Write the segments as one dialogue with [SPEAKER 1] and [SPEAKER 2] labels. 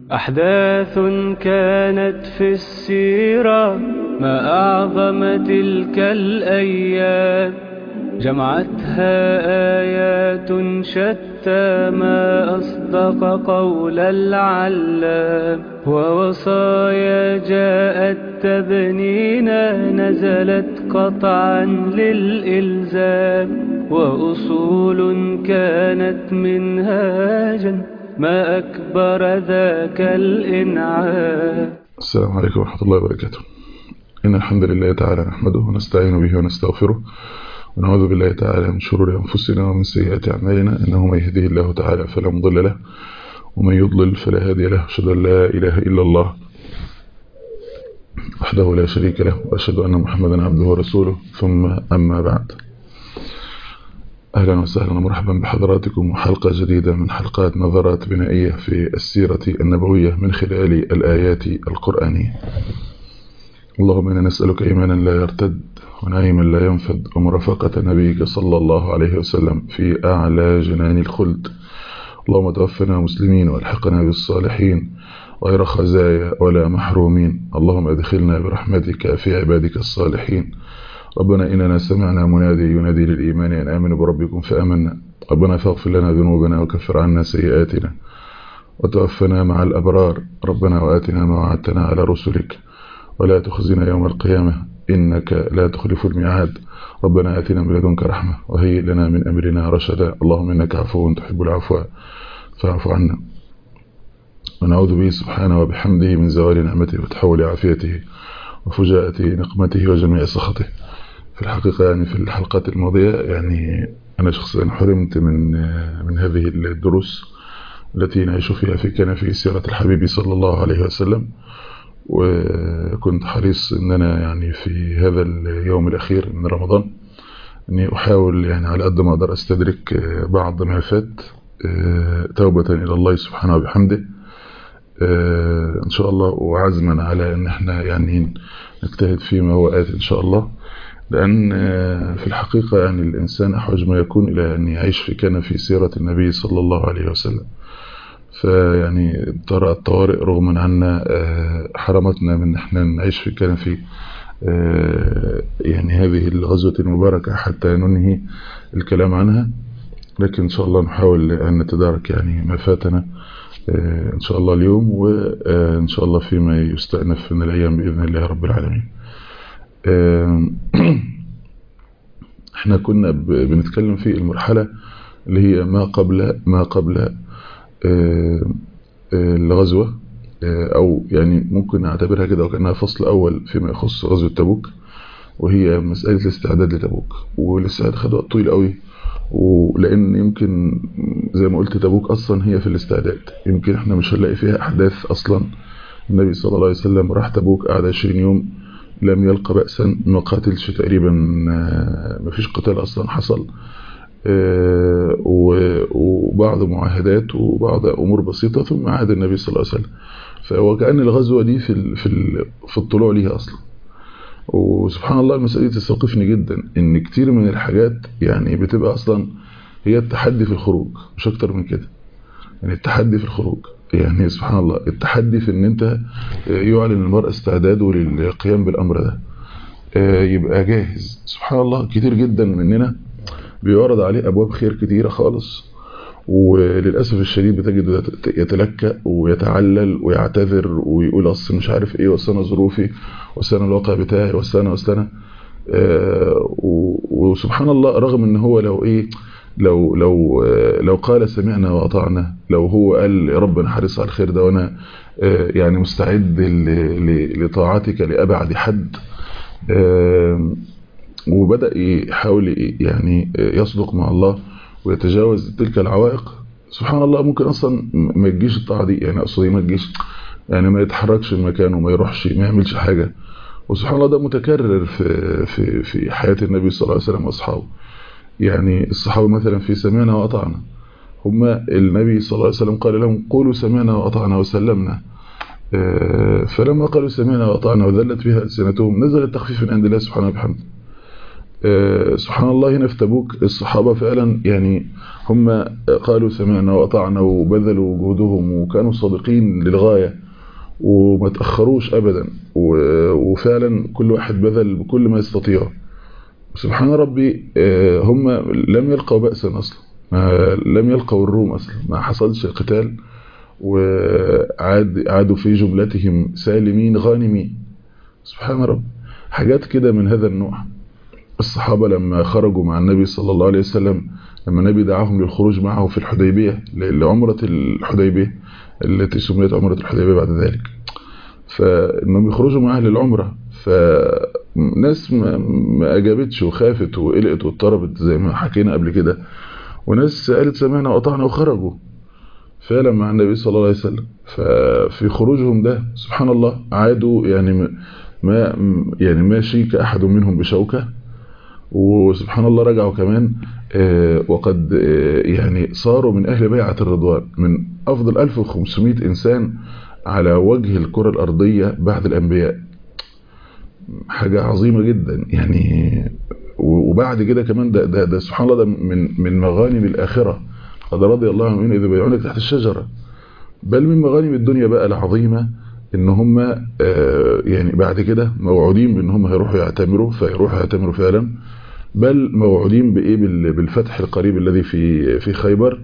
[SPEAKER 1] أحداث كانت في السيرة ما أعظم تلك الأيام جمعتها آيات شتى ما أصدق قول العلام ووصايا جاءت تبنينا نزلت قطعا للإلزام وأصول كانت منهاجا ما أكبر ذاك الإنعام
[SPEAKER 2] السلام عليكم ورحمة الله وبركاته إن الحمد لله تعالى نحمده ونستعين به ونستغفره ونعوذ بالله تعالى من شرور أنفسنا ومن سيئات أعمالنا إنه من يهديه الله تعالى فلا مضل له ومن يضلل فلا هادي له أشهد أن لا إله إلا الله وحده لا شريك له وأشهد أن محمدا عبده ورسوله ثم أما بعد أهلا وسهلا ومرحبا بحضراتكم وحلقة جديدة من حلقات نظرات بنائية في السيرة النبوية من خلال الآيات القرآنية اللهم إنا نسألك إيمانا لا يرتد ونعيما لا ينفد ومرافقة نبيك صلى الله عليه وسلم في أعلى جنان الخلد اللهم توفنا مسلمين والحقنا بالصالحين غير خزايا ولا محرومين اللهم ادخلنا برحمتك في عبادك الصالحين ربنا إننا سمعنا منادي ينادي للإيمان أن آمنوا بربكم فآمنا ربنا فاغفر لنا ذنوبنا وكفر عنا سيئاتنا وتوفنا مع الأبرار ربنا وآتنا ما وعدتنا على رسلك ولا تخزنا يوم القيامة إنك لا تخلف الميعاد ربنا آتنا من لدنك رحمة وهيئ لنا من أمرنا رشدا اللهم إنك عفو تحب العفو فاعف عنا ونعوذ به سبحانه وبحمده من زوال نعمته وتحول عافيته وفجاءة نقمته وجميع سخطه في الحقيقة يعني في الحلقات الماضية يعني أنا شخصيا حرمت من من هذه الدروس التي نعيش فيها في كنف سيرة الحبيب صلى الله عليه وسلم وكنت حريص ان انا يعني في هذا اليوم الاخير من رمضان اني احاول يعني على قد ما اقدر استدرك بعض ما فات توبة الى الله سبحانه وبحمده ان شاء الله وعزما على ان احنا يعني نجتهد فيما هو آت ان شاء الله لان في الحقيقة يعني الانسان احوج ما يكون الى ان يعيش في كان في سيرة النبي صلى الله عليه وسلم فيعني طرأ الطوارئ رغما عنا حرمتنا من احنا نعيش في كان في يعني هذه الغزوة المباركة حتى ننهي الكلام عنها لكن ان شاء الله نحاول ان نتدارك يعني ما فاتنا ان شاء الله اليوم وان شاء الله فيما يستأنف من الايام باذن الله رب العالمين احنا كنا بنتكلم في المرحلة اللي هي ما قبل ما قبل الغزوة أو يعني ممكن أعتبرها كده وكأنها فصل أول فيما يخص غزوة تبوك وهي مسألة الاستعداد لتبوك والاستعداد خد وقت طويل قوي ولأن يمكن زي ما قلت تبوك أصلا هي في الاستعداد يمكن احنا مش هنلاقي فيها أحداث أصلا النبي صلى الله عليه وسلم راح تبوك قعد 20 يوم لم يلقى بأسا ما قاتلش تقريبا ما فيش قتال أصلا حصل وبعض معاهدات وبعض أمور بسيطة ثم عاد النبي صلى الله عليه وسلم فهو كأن الغزوة دي في في في الطلوع ليها أصلا وسبحان الله المسألة دي تستوقفني جدا إن كتير من الحاجات يعني بتبقى أصلا هي التحدي في الخروج مش أكتر من كده يعني التحدي في الخروج يعني سبحان الله التحدي في إن أنت يعلن المرء استعداده للقيام بالأمر ده يبقى جاهز سبحان الله كتير جدا مننا بيعرض عليه أبواب خير كتيرة خالص وللأسف الشديد بتجد يتلكأ ويتعلل ويعتذر ويقول أصل مش عارف إيه وأصل ظروفي وأصل الواقع بتاعي وأصل وأصل وسبحان الله رغم إن هو لو إيه لو لو لو قال سمعنا وأطعنا لو هو قال يا رب أنا حريص على الخير ده وأنا يعني مستعد لطاعتك لأبعد حد وبدأ يحاول يعني يصدق مع الله ويتجاوز تلك العوائق سبحان الله ممكن اصلا ما تجيش الطاعه دي يعني اقصد ما تجيش يعني ما يتحركش من مكانه وما يروحش ما يعملش حاجه وسبحان الله ده متكرر في في في حياه النبي صلى الله عليه وسلم واصحابه يعني الصحابه مثلا في سمعنا واطعنا هما النبي صلى الله عليه وسلم قال لهم قولوا سمعنا واطعنا وسلمنا فلما قالوا سمعنا واطعنا وذلت بها السنتهم نزل التخفيف من عند الله سبحانه وبحمده سبحان الله هنا في تبوك الصحابة فعلا يعني هم قالوا سمعنا وأطعنا وبذلوا جهدهم وكانوا صادقين للغاية وما تأخروش أبدا وفعلا كل واحد بذل بكل ما يستطيع سبحان ربي هم لم يلقوا بأسا أصلا ما لم يلقوا الروم أصلا ما حصلش قتال وعاد عادوا في جملتهم سالمين غانمين سبحان رب حاجات كده من هذا النوع الصحابة لما خرجوا مع النبي صلى الله عليه وسلم لما النبي دعاهم للخروج معه في الحديبية لعمرة الحديبية التي سميت عمرة الحديبية بعد ذلك فانهم يخرجوا مع اهل العمرة فناس ما, ما اجابتش وخافت وقلقت واضطربت زي ما حكينا قبل كده وناس قالت سمعنا وقطعنا وخرجوا فعلا مع النبي صلى الله عليه وسلم ففي خروجهم ده سبحان الله عادوا يعني ما يعني ما شيك احد منهم بشوكه وسبحان الله رجعوا كمان وقد يعني صاروا من أهل بيعة الرضوان من أفضل 1500 إنسان على وجه الكرة الأرضية بعد الأنبياء حاجة عظيمة جدا يعني وبعد كده كمان ده, ده, ده سبحان الله ده من, من مغانم الآخرة قد رضي الله عنهم إذا بيعونك تحت الشجرة بل من مغانم الدنيا بقى العظيمة ان هم يعني بعد كده موعودين بان هم هيروحوا يعتمروا فيروحوا يعتمروا فعلا بل موعودين بايه بالفتح القريب الذي في في خيبر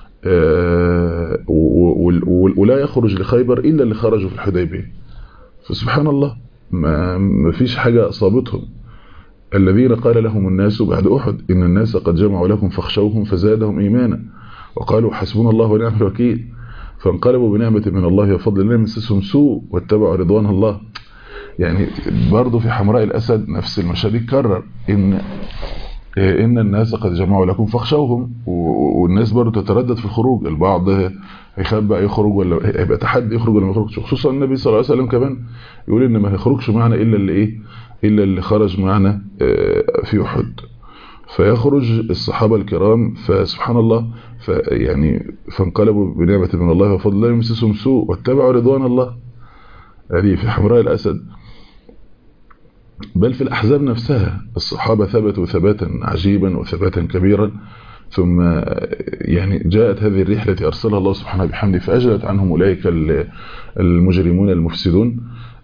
[SPEAKER 2] ولا يخرج لخيبر الا اللي خرجوا في الحديبيه فسبحان الله ما فيش حاجه اصابتهم الذين قال لهم الناس بعد احد ان الناس قد جمعوا لكم فاخشوهم فزادهم ايمانا وقالوا حسبنا الله ونعم الوكيل فانقلبوا بنعمه من الله وفضل لم يمسسهم سوء واتبعوا رضوان الله يعني برضه في حمراء الأسد نفس المشهد يتكرر إن إن الناس قد جمعوا لكم فاخشوهم والناس برضه تتردد في الخروج البعض هيخاف بقى يخرج ولا هيبقى تحدي يخرج ولا ما يخرجش خصوصا النبي صلى الله عليه وسلم كمان يقول إن ما هيخرجش معنا إلا اللي إيه إلا اللي خرج معنا في أحد فيخرج الصحابة الكرام فسبحان الله فيعني فانقلبوا بنعمة من الله وفضل لا يمسسهم سوء واتبعوا رضوان الله هذه في حمراء الأسد بل في الأحزاب نفسها الصحابة ثبتوا ثباتا عجيبا وثباتا كبيرا ثم يعني جاءت هذه الريح التي أرسلها الله سبحانه بحمده فأجلت عنهم أولئك المجرمون المفسدون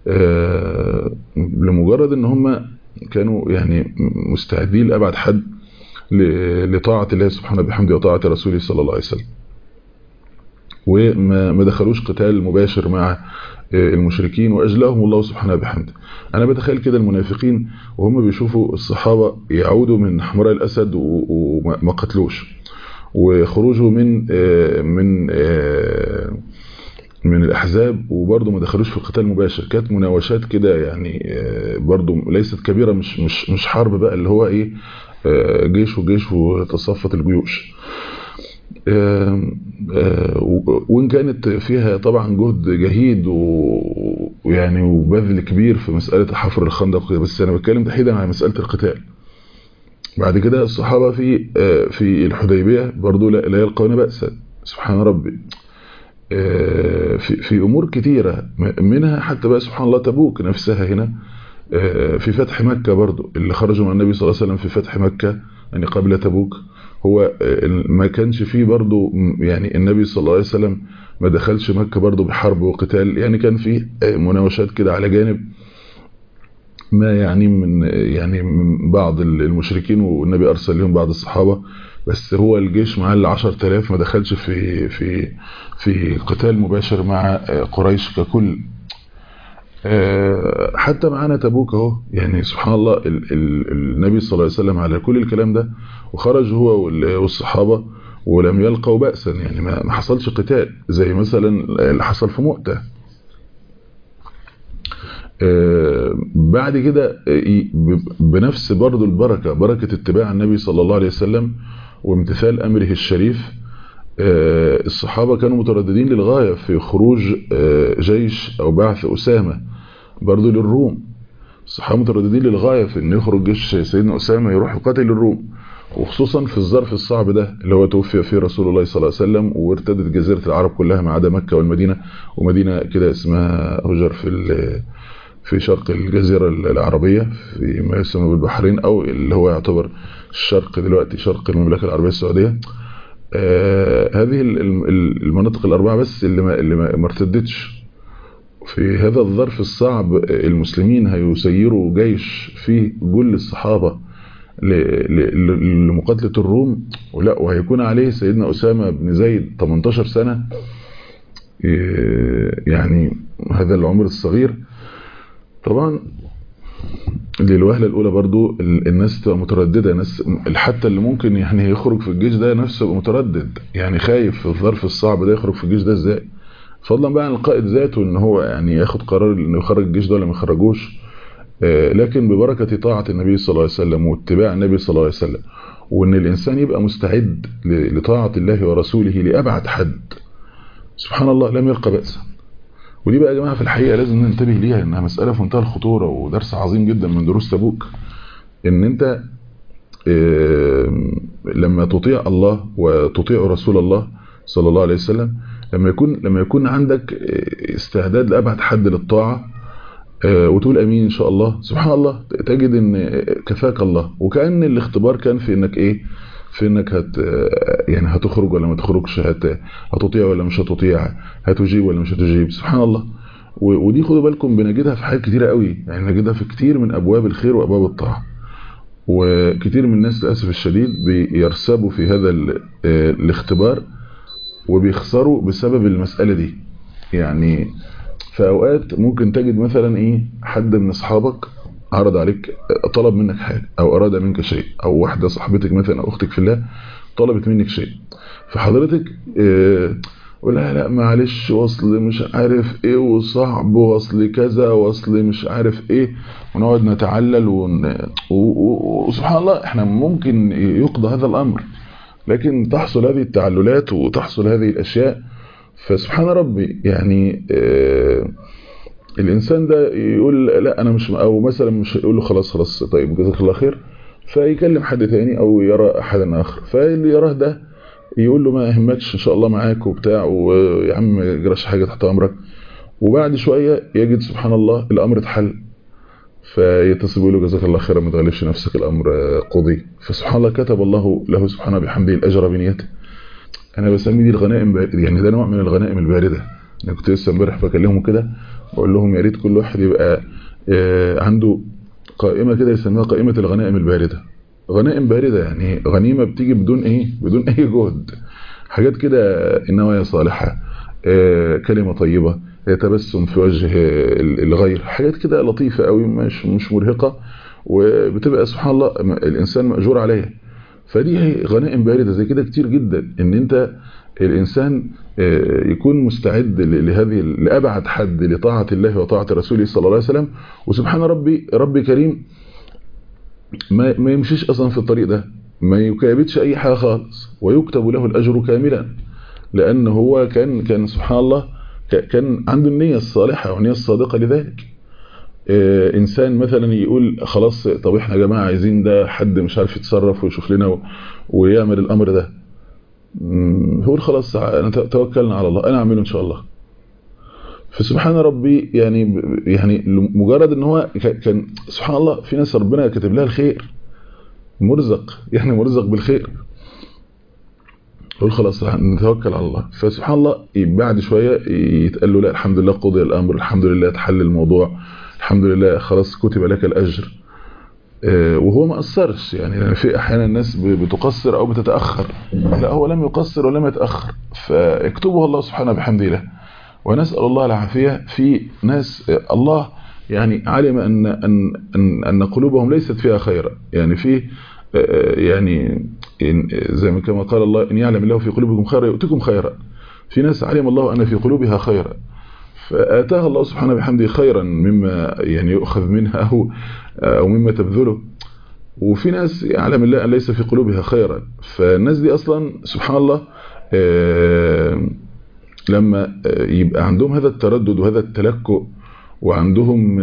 [SPEAKER 2] لمجرد أن هم كانوا يعني مستعدين لأبعد حد لطاعة الله سبحانه بحمده وطاعة رسوله صلى الله عليه وسلم وما دخلوش قتال مباشر مع المشركين واجلاهم الله سبحانه بحمده انا بتخيل كده المنافقين وهم بيشوفوا الصحابه يعودوا من حمراء الاسد وما قتلوش وخروجوا من من من الاحزاب وبرضه ما دخلوش في قتال مباشر كانت مناوشات كده يعني برضه ليست كبيره مش مش مش حرب بقى اللي هو ايه جيش وجيش وتصفت الجيوش وان كانت فيها طبعا جهد جهيد ويعني وبذل كبير في مسألة حفر الخندق بس انا بتكلم تحديدا على مسألة القتال بعد كده الصحابة في في الحديبية برضو لا يلقون بأسا سبحان ربي في في امور كتيرة منها حتى بقى سبحان الله تبوك نفسها هنا في فتح مكة برضو اللي خرجوا مع النبي صلى الله عليه وسلم في فتح مكة يعني قبل تبوك هو ما كانش فيه برضو يعني النبي صلى الله عليه وسلم ما دخلش مكة برضو بحرب وقتال يعني كان فيه مناوشات كده على جانب ما يعني من يعني من بعض المشركين والنبي أرسل لهم بعض الصحابة بس هو الجيش مع ال 10000 ما دخلش في في في قتال مباشر مع قريش ككل حتى معانا تبوك اهو يعني سبحان الله ال ال النبي صلى الله عليه وسلم على كل الكلام ده وخرج هو والصحابة ولم يلقوا بأسا يعني ما حصلش قتال زي مثلا اللي حصل في مؤتة بعد كده بنفس برضو البركة بركة اتباع النبي صلى الله عليه وسلم وامتثال أمره الشريف الصحابة كانوا مترددين للغاية في خروج جيش أو بعث أسامة برضو للروم الصحابة مترددين للغاية في أن يخرج جيش سيدنا أسامة يروح يقاتل الروم وخصوصا في الظرف الصعب ده اللي هو توفي فيه رسول الله صلى الله عليه وسلم وارتدت جزيرة العرب كلها ما عدا مكة والمدينة ومدينة كده اسمها هجر في في شرق الجزيرة العربية في ما يسمى بالبحرين أو اللي هو يعتبر الشرق دلوقتي شرق المملكة العربية السعودية آه هذه المناطق الأربعة بس اللي ما, اللي ما ارتدتش في هذا الظرف الصعب المسلمين هيسيروا جيش فيه جل الصحابة لمقاتلة الروم ولا وهيكون عليه سيدنا أسامة بن زيد 18 سنة يعني هذا العمر الصغير طبعا للوهلة الأولى برضو الناس تبقى مترددة الناس حتى اللي ممكن يعني يخرج في الجيش ده نفسه يبقى متردد يعني خايف في الظرف الصعب ده يخرج في الجيش ده ازاي فضلا بقى عن القائد ذاته ان هو يعني ياخد قرار انه يخرج الجيش ده ولا ما يخرجوش لكن ببركة طاعة النبي صلى الله عليه وسلم واتباع النبي صلى الله عليه وسلم وان الانسان يبقى مستعد لطاعة الله ورسوله لأبعد حد سبحان الله لم يلقى بأسا ودي بقى يا جماعة في الحقيقة لازم ننتبه ليها انها مسألة في منتهى الخطورة ودرس عظيم جدا من دروس تبوك ان انت لما تطيع الله وتطيع رسول الله صلى الله عليه وسلم لما يكون لما يكون عندك استعداد لأبعد حد للطاعة وتقول امين ان شاء الله سبحان الله تجد ان كفاك الله وكأن الاختبار كان في انك ايه في انك هت يعني هتخرج ولا ما تخرجش هت هتطيع ولا مش هتطيع هتجيب ولا مش هتجيب سبحان الله ودي خدوا بالكم بنجدها في حاجات كتيره قوي يعني نجدها في كتير من ابواب الخير وابواب الطاعه وكتير من الناس للاسف الشديد بيرسبوا في هذا الاختبار وبيخسروا بسبب المساله دي يعني في اوقات ممكن تجد مثلا ايه حد من اصحابك عرض عليك طلب منك حاجة او اراد منك شيء او واحدة صاحبتك مثلا او اختك في الله طلبت منك شيء فحضرتك اه ولا لا معلش وصل مش عارف ايه وصعب وصل كذا وصل مش عارف ايه ونقعد نتعلل ون... وسبحان الله احنا ممكن يقضى هذا الامر لكن تحصل هذه التعللات وتحصل هذه الاشياء فسبحان ربي يعني اه الانسان ده يقول لا انا مش او مثلا مش يقول له خلاص خلاص طيب جزاك الله خير فيكلم حد تاني او يرى احدا اخر فاللي يراه ده يقول له ما يهمكش ان شاء الله معاك وبتاع ويا عم ما يجراش حاجه تحت امرك وبعد شويه يجد سبحان الله الامر اتحل فيتصل يقول له جزاك الله خيرا ما تغلبش نفسك الامر قضي فسبحان الله كتب الله له سبحانه بحمده الاجر بنيته انا بسمي دي الغنائم يعني ده نوع من الغنائم البارده انا كنت لسه امبارح بكلمهم كده بقول لهم يا ريت كل واحد يبقى عنده قائمه كده يسميها قائمه الغنائم البارده غنائم بارده يعني غنيمه بتيجي بدون ايه بدون اي جهد حاجات كده النوايا صالحه كلمه طيبه تبسم في وجه الغير حاجات كده لطيفه قوي مش مش مرهقه وبتبقى سبحان الله الانسان ماجور عليها فدي غنائم بارده زي كده كتير جدا ان انت الإنسان يكون مستعد لهذه لأبعد حد لطاعة الله وطاعة رسوله صلى الله عليه وسلم وسبحان ربي ربي كريم ما, ما يمشيش أصلا في الطريق ده ما يكابدش أي حاجة خالص ويكتب له الأجر كاملا لأن هو كان كان سبحان الله كان عنده النية الصالحة والنية الصادقة لذلك إنسان مثلا يقول خلاص طب احنا يا جماعة عايزين ده حد مش عارف يتصرف ويشوف لنا ويعمل الأمر ده هو خلاص توكلنا على الله انا اعمله ان شاء الله فسبحان ربي يعني يعني مجرد ان هو كان سبحان الله في ناس ربنا كاتب لها الخير مرزق يعني مرزق بالخير يقول خلاص نتوكل على الله فسبحان الله بعد شويه يتقال له لا الحمد لله قضي الامر الحمد لله اتحل الموضوع الحمد لله خلاص كتب لك الاجر وهو ما قصرش يعني في احيانا الناس بتقصر او بتتاخر لا هو لم يقصر ولم يتاخر فاكتبه الله سبحانه بحمده له ونسال الله العافيه في ناس الله يعني علم ان ان ان, أن قلوبهم ليست فيها خيرا يعني في يعني زي ما كما قال الله ان يعلم الله في قلوبكم خيرا يؤتكم خيرا في ناس علم الله ان في قلوبها خيرا فآتاها الله سبحانه بحمده خيرا مما يعني يؤخذ منها أو, أو مما تبذله وفي ناس يعلم الله أن ليس في قلوبها خيرا فالناس دي أصلا سبحان الله لما يبقى عندهم هذا التردد وهذا التلكؤ وعندهم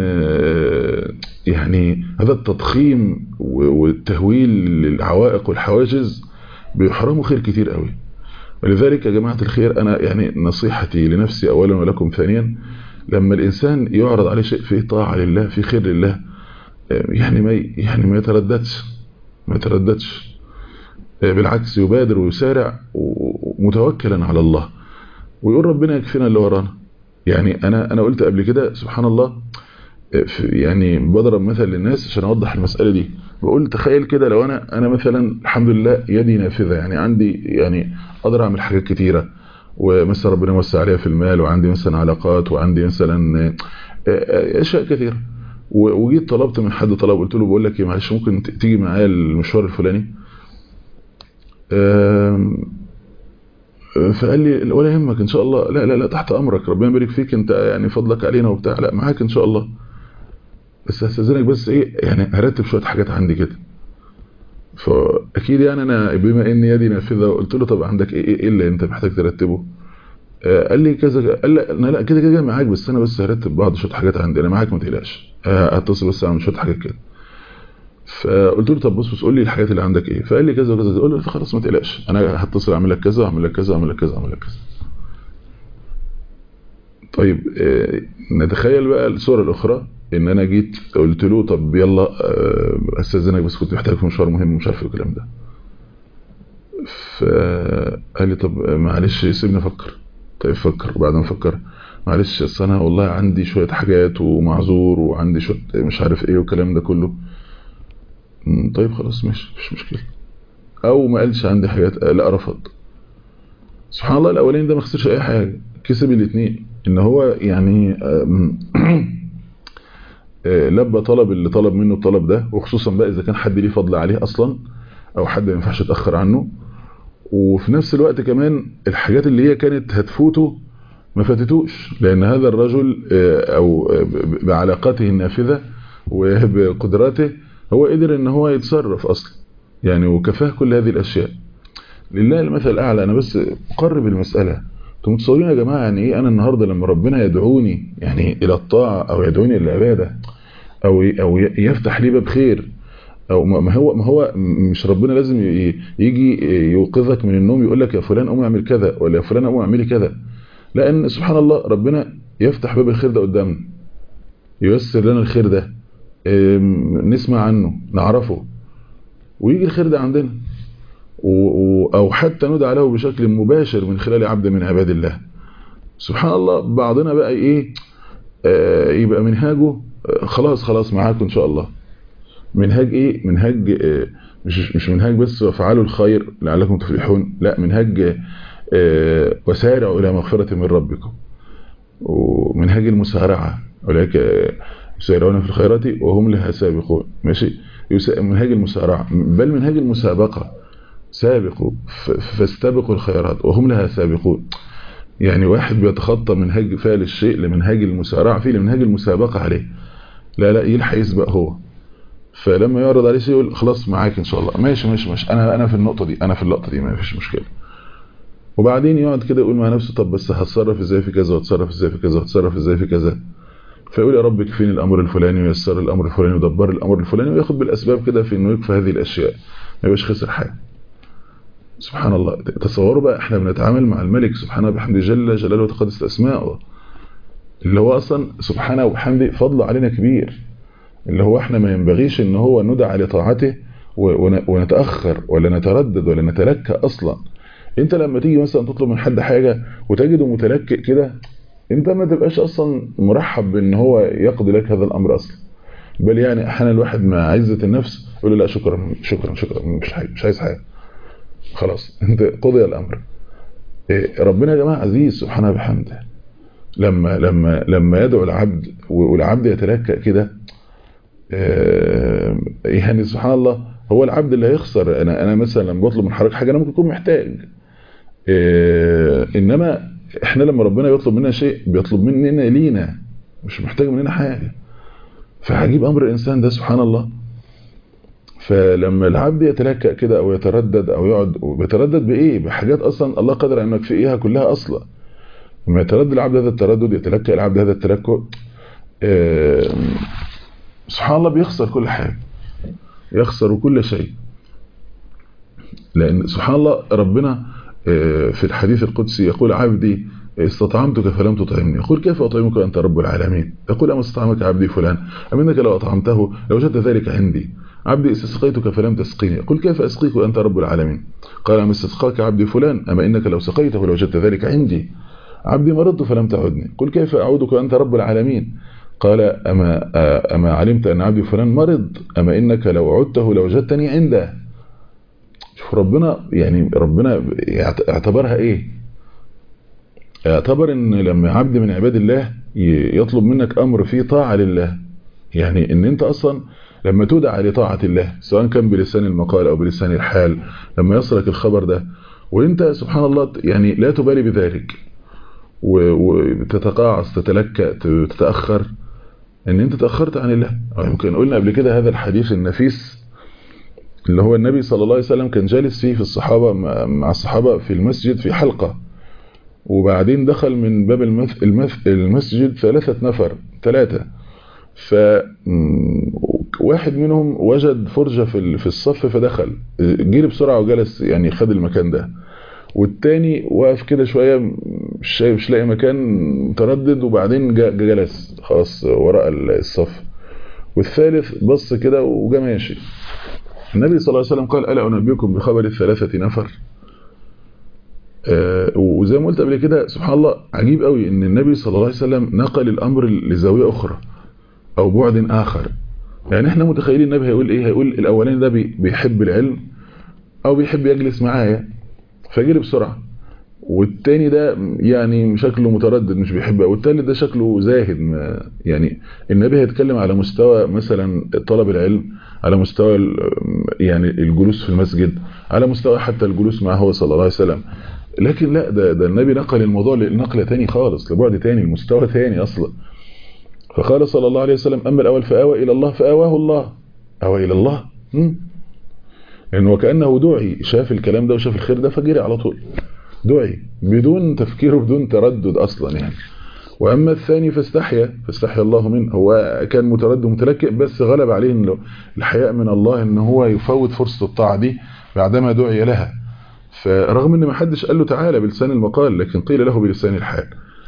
[SPEAKER 2] يعني هذا التضخيم والتهويل للعوائق والحواجز بيحرموا خير كتير قوي ولذلك يا جماعة الخير أنا يعني نصيحتي لنفسي أولا ولكم ثانيا لما الإنسان يعرض عليه شيء فيه طاعة لله في خير لله يعني ما يعني ما يترددش ما يترددش بالعكس يبادر ويسارع متوكلا على الله ويقول ربنا يكفينا اللي ورانا يعني أنا أنا قلت قبل كده سبحان الله يعني بضرب مثل للناس عشان أوضح المسألة دي بقول تخيل كده لو أنا أنا مثلا الحمد لله يدي نافذة يعني عندي يعني أقدر أعمل حاجات كتيرة ومثلا ربنا وسع عليها في المال وعندي مثلا علاقات وعندي مثلا اشياء كثيره وجيت طلبت من حد طلب قلت له بقول لك ايه معلش ممكن تيجي معايا المشوار الفلاني فقال لي ولا يهمك ان شاء الله لا لا لا تحت امرك ربنا يبارك فيك انت يعني فضلك علينا وبتاع لا معاك ان شاء الله بس هستاذنك بس ايه يعني هرتب شويه حاجات عندي كده فاكيد يعني انا بما ان يدي نافذه قلت له طب عندك ايه ايه اللي انت محتاج ترتبه قال لي كذا قال لا انا لا كده كده معاك بس انا بس هرتب بعض شويه حاجات عندي انا معاك ما تقلقش هتصل بس اعمل شويه حاجات كده فقلت له طب بص بص قول لي الحاجات اللي عندك ايه فقال لي كذا وكذا قلت له خلاص ما تقلقش انا هتصل اعمل لك كذا واعمل لك كذا واعمل لك كذا واعمل لك كذا طيب نتخيل بقى الصوره الاخرى ان انا جيت قلت له طب يلا استاذنك بس كنت محتاج في مشوار مهم مش عارف الكلام ده فقال لي طب معلش سيبني افكر طيب فكر وبعد ما افكر معلش اصل انا والله عندي شويه حاجات ومعذور وعندي شويه مش عارف ايه والكلام ده كله طيب خلاص ماشي مفيش مشكله او ما قالش عندي حاجات لا رفض سبحان الله الاولاني ده ما خسرش اي حاجه كسب الاثنين ان هو يعني لبى طلب اللي طلب منه الطلب ده وخصوصا بقى اذا كان حد ليه فضل عليه اصلا او حد ما ينفعش يتاخر عنه وفي نفس الوقت كمان الحاجات اللي هي كانت هتفوته ما فاتتوش لان هذا الرجل او بعلاقاته النافذه وبقدراته هو قدر ان هو يتصرف اصلا يعني وكفاه كل هذه الاشياء لله المثل الاعلى انا بس اقرب المساله انتم متصورين يا جماعه يعني ايه انا النهارده لما ربنا يدعوني يعني الى الطاعه او يدعوني الى العباده او او يفتح لي باب خير او ما هو ما هو مش ربنا لازم يجي يوقظك من النوم يقول لك يا فلان قوم اعمل كذا ولا يا فلان قوم اعملي كذا لان سبحان الله ربنا يفتح باب الخير ده قدامنا ييسر لنا الخير ده نسمع عنه نعرفه ويجي الخير ده عندنا او حتى ندعى له بشكل مباشر من خلال عبد من عباد الله سبحان الله بعضنا بقى ايه يبقى منهاجه خلاص خلاص معاكم ان شاء الله منهاج ايه منهاج اه مش مش منهاج بس وافعلوا الخير لعلكم تفلحون لا منهاج اه وسارعوا الى مغفرة من ربكم ومنهاج المسارعة اولئك يسارعون في الخيرات وهم لها سابقون ماشي منهاج المسارعة بل منهاج المسابقة سابقوا فاستبقوا الخيرات وهم لها سابقون يعني واحد بيتخطى منهاج فعل الشيء لمنهاج المسارعة فيه لمنهاج المسابقة عليه لا لا يلحق يسبق هو فلما يعرض عليه شيء يقول خلاص معاك ان شاء الله ماشي ماشي ماشي انا انا في النقطه دي انا في اللقطه دي ما فيش مشكله وبعدين يقعد كده يقول مع نفسه طب بس هتصرف ازاي في كذا واتصرف ازاي في كذا واتصرف ازاي في كذا فيقول يا رب كفيني الامر الفلاني ويسر الامر الفلاني ودبر الامر الفلاني وياخد بالاسباب كده في انه يكفى هذه الاشياء ما يبقاش خسر حاجه سبحان الله تصوروا بقى احنا بنتعامل مع الملك سبحانه بحمده جل جلاله وتقدس اسماءه اللي هو اصلا سبحانه وبحمده فضله علينا كبير اللي هو احنا ما ينبغيش ان هو ندعى لطاعته ونتأخر ولا نتردد ولا نتلكى اصلا انت لما تيجي مثلا تطلب من حد حاجة وتجده متلكئ كده انت ما تبقاش اصلا مرحب بان هو يقضي لك هذا الامر اصلا بل يعني احيانا الواحد مع عزة النفس يقول له لا شكرا شكرا شكرا مش حاجة مش عايز حاجة خلاص انت قضي الامر ربنا يا جماعة عزيز سبحانه بحمده لما لما لما يدعو العبد والعبد يتلكأ كده يعني سبحان الله هو العبد اللي هيخسر انا انا مثلا لما بطلب من حضرتك حاجه انا ممكن اكون محتاج انما احنا لما ربنا يطلب منا شيء بيطلب مننا لينا مش محتاج مننا حاجه فهجيب امر الانسان ده سبحان الله فلما العبد يتلكأ كده او يتردد او يقعد بيتردد بايه بحاجات اصلا الله قادر انه يكفيها كلها اصلا لما يتردد العبد هذا التردد يتلكأ العبد هذا التلكؤ سبحان الله بيخسر كل حاجة يخسر كل شيء لأن سبحان الله ربنا في الحديث القدسي يقول عبدي استطعمتك فلم تطعمني يقول كيف أطعمك أنت رب العالمين يقول أما استطعمك عبدي فلان أم إنك لو أطعمته لوجدت ذلك عندي عبدي استسقيتك فلم تسقيني يقول كيف أسقيك وأنت رب العالمين قال أما استسقاك عبدي فلان أما إنك لو سقيته لوجدت ذلك عندي عبدي مرضت فلم تعدني قل كيف أعودك وأنت رب العالمين قال أما, أما علمت أن عبدي فلان مرض أما إنك لو عدته لوجدتني عنده شوف ربنا يعني ربنا اعتبرها إيه اعتبر ان لما عبد من عباد الله يطلب منك امر فيه طاعة لله يعني ان انت اصلا لما تدعى لطاعة الله سواء كان بلسان المقال او بلسان الحال لما يصلك الخبر ده وانت سبحان الله يعني لا تبالي بذلك وتتقاعس تتلكأ تتأخر ان انت تأخرت عن الله يمكن قلنا قبل كده هذا الحديث النفيس اللي هو النبي صلى الله عليه وسلم كان جالس فيه في الصحابة مع الصحابة في المسجد في حلقة وبعدين دخل من باب المث... المث... المسجد ثلاثة نفر ثلاثة ف واحد منهم وجد فرجة في في الصف فدخل جري بسرعة وجلس يعني خد المكان ده والتاني وقف كده شوية مش شايف مش لاقي مكان متردد وبعدين جلس خلاص وراء الصف والثالث بص كده وجا ماشي النبي صلى الله عليه وسلم قال ألا أنبئكم بخبر الثلاثة نفر آه وزي ما قلت قبل كده سبحان الله عجيب قوي ان النبي صلى الله عليه وسلم نقل الامر لزاويه اخرى او بعد اخر يعني احنا متخيلين النبي هيقول ايه هيقول الاولاني ده بيحب العلم او بيحب يجلس معايا فجري بسرعه والتاني ده يعني شكله متردد مش بيحب والتالت ده شكله زاهد ما يعني النبي هيتكلم على مستوى مثلا طلب العلم على مستوى يعني الجلوس في المسجد على مستوى حتى الجلوس معه هو صلى الله عليه وسلم لكن لا ده, ده النبي نقل الموضوع لنقلة تاني خالص لبعد تاني المستوى تاني أصلا فقال صلى الله عليه وسلم أما الأول فآوى إلى الله فآواه الله أوى إلى الله لأنه وكأنه دعي شاف الكلام ده وشاف الخير ده فجري على طول دعي بدون تفكير وبدون تردد أصلا يعني وأما الثاني فاستحيا فاستحيا الله منه هو كان متردد متلكئ بس غلب عليه الحياء من الله ان هو يفوت فرصة الطاعة دي بعدما دعي لها فرغم ان ما حدش قال له تعالى بلسان المقال لكن قيل له بلسان الحال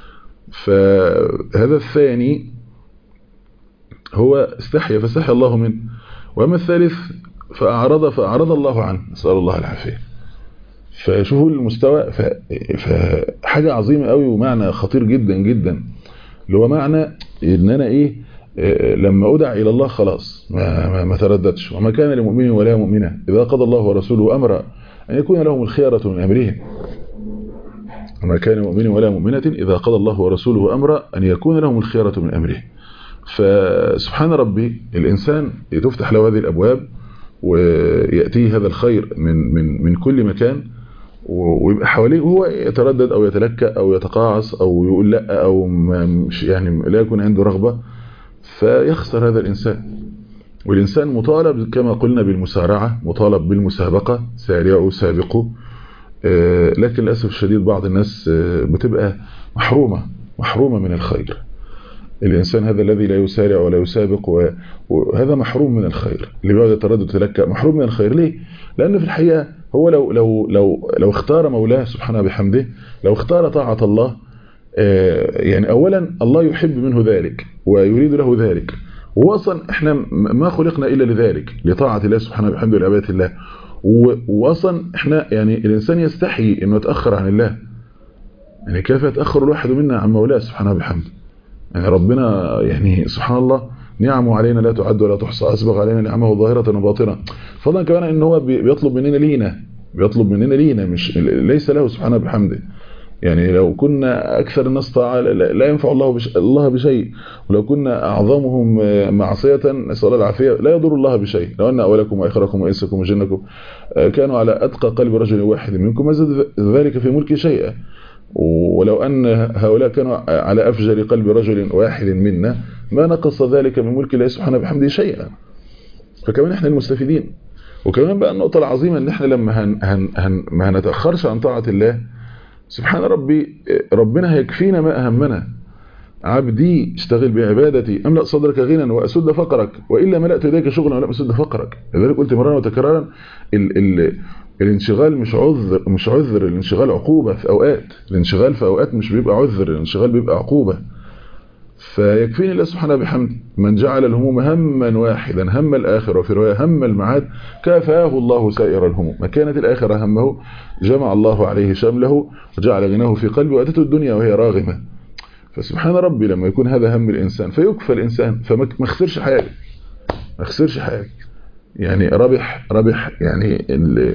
[SPEAKER 2] فهذا الثاني هو استحيا فاستحيا الله منه وأما الثالث فأعرض فأعرض الله عنه نسأل الله العافية فشوفوا المستوى فحاجة عظيمة قوي ومعنى خطير جدا جدا اللي هو معنى ان انا ايه لما ادع الى الله خلاص ما, ما, ما ترددش وما كان لمؤمن ولا مؤمنة اذا قضى الله ورسوله امرا ان يكون لهم الخيرة من امرهم وما كان مؤمن ولا مؤمنة اذا قضى الله ورسوله امرا ان يكون لهم الخيرة من امرهم فسبحان ربي الانسان تفتح له هذه الابواب ويأتيه هذا الخير من من من كل مكان ويبقى حواليه وهو يتردد او يتلكأ او يتقاعس او يقول لا او مش يعني لا يكون عنده رغبة فيخسر هذا الانسان والانسان مطالب كما قلنا بالمسارعة مطالب بالمسابقة سارعوا سابقوا لكن للاسف الشديد بعض الناس بتبقى محرومة محرومة من الخير الإنسان هذا الذي لا يسارع ولا يسابق وهذا محروم من الخير اللي بيقعد يتردد ويتلكأ محروم من الخير ليه؟ لأن في الحقيقة هو لو لو لو لو اختار مولاه سبحانه بحمده لو اختار طاعة الله يعني أولا الله يحب منه ذلك ويريد له ذلك وهو أصلا احنا ما خلقنا إلا لذلك لطاعة الله سبحانه بحمده ولعبادة الله وأصلا احنا يعني الإنسان يستحي أنه يتأخر عن الله يعني كيف يتأخر الواحد منا عن مولاه سبحانه بحمده يعني ربنا يعني سبحان الله نعمه علينا لا تعد ولا تحصى أسبغ علينا نعمه ظاهرة وباطنة فضلا كمان ان هو بيطلب مننا لينا بيطلب مننا لينا مش ليس له سبحانه بحمده يعني لو كنا أكثر الناس طاعة لا ينفع الله بش الله بشيء ولو كنا أعظمهم معصية نسأل الله العافية لا يضر الله بشيء لو أن أولكم وآخركم وإنسكم وجنكم كانوا على أتقى قلب رجل واحد منكم ما زاد ذلك في ملك شيئا ولو أن هؤلاء كانوا على أفجر قلب رجل واحد منا ما نقص ذلك من ملك الله سبحانه بحمده شيئا فكمان احنا المستفيدين وكمان بقى النقطة العظيمة ان احنا لما هن هن هن ما هنتأخرش عن طاعة الله سبحان ربي ربنا هيكفينا ما أهمنا عبدي اشتغل بعبادتي أملأ صدرك غنى وأسد فقرك وإلا ملأت يديك شغلا ولم أسد فقرك لذلك قلت مرارا وتكرارا ال ال الانشغال مش عذر مش عذر الانشغال عقوبة في اوقات الانشغال في اوقات مش بيبقى عذر الانشغال بيبقى عقوبة فيكفيني الله سبحانه بحمده من جعل الهموم هما واحدا هم الآخرة وفي رواية هم المعاد كافاه الله سائر الهموم ما كانت الآخرة همه جمع الله عليه شمله وجعل غناه في قلبه وأتته الدنيا وهي راغمة فسبحان ربي لما يكون هذا هم الإنسان فيكفى الإنسان فما خسرش حاجة ما خسرش حاجة يعني ربح ربح يعني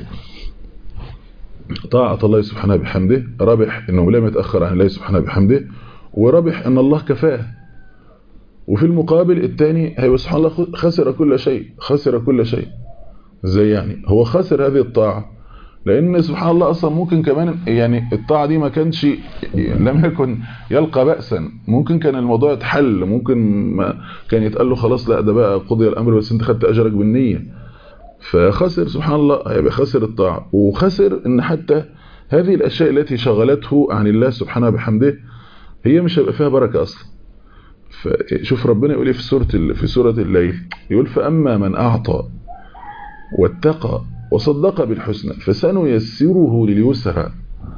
[SPEAKER 2] طاعة الله سبحانه بحمده ربح انه لم يتأخر عن الله سبحانه بحمده وربح ان الله كفاه وفي المقابل الثاني هيبقى سبحان الله خسر كل شيء خسر كل شيء زي يعني هو خسر هذه الطاعة لان سبحان الله اصلا ممكن كمان يعني الطاعة دي ما كانش لم يكن يلقى بأسا ممكن كان الموضوع يتحل ممكن ما كان يتقال له خلاص لا ده بقى قضي الامر بس انت خدت اجرك بالنية فخسر سبحان الله هيبقى خسر الطاعة وخسر ان حتى هذه الاشياء التي شغلته عن الله سبحانه بحمده هي مش هيبقى فيها بركة اصلا فشوف ربنا يقول في سورة في سورة الليل يقول فأما من أعطى واتقى وصدق بالحسنى فسنيسره لليسرى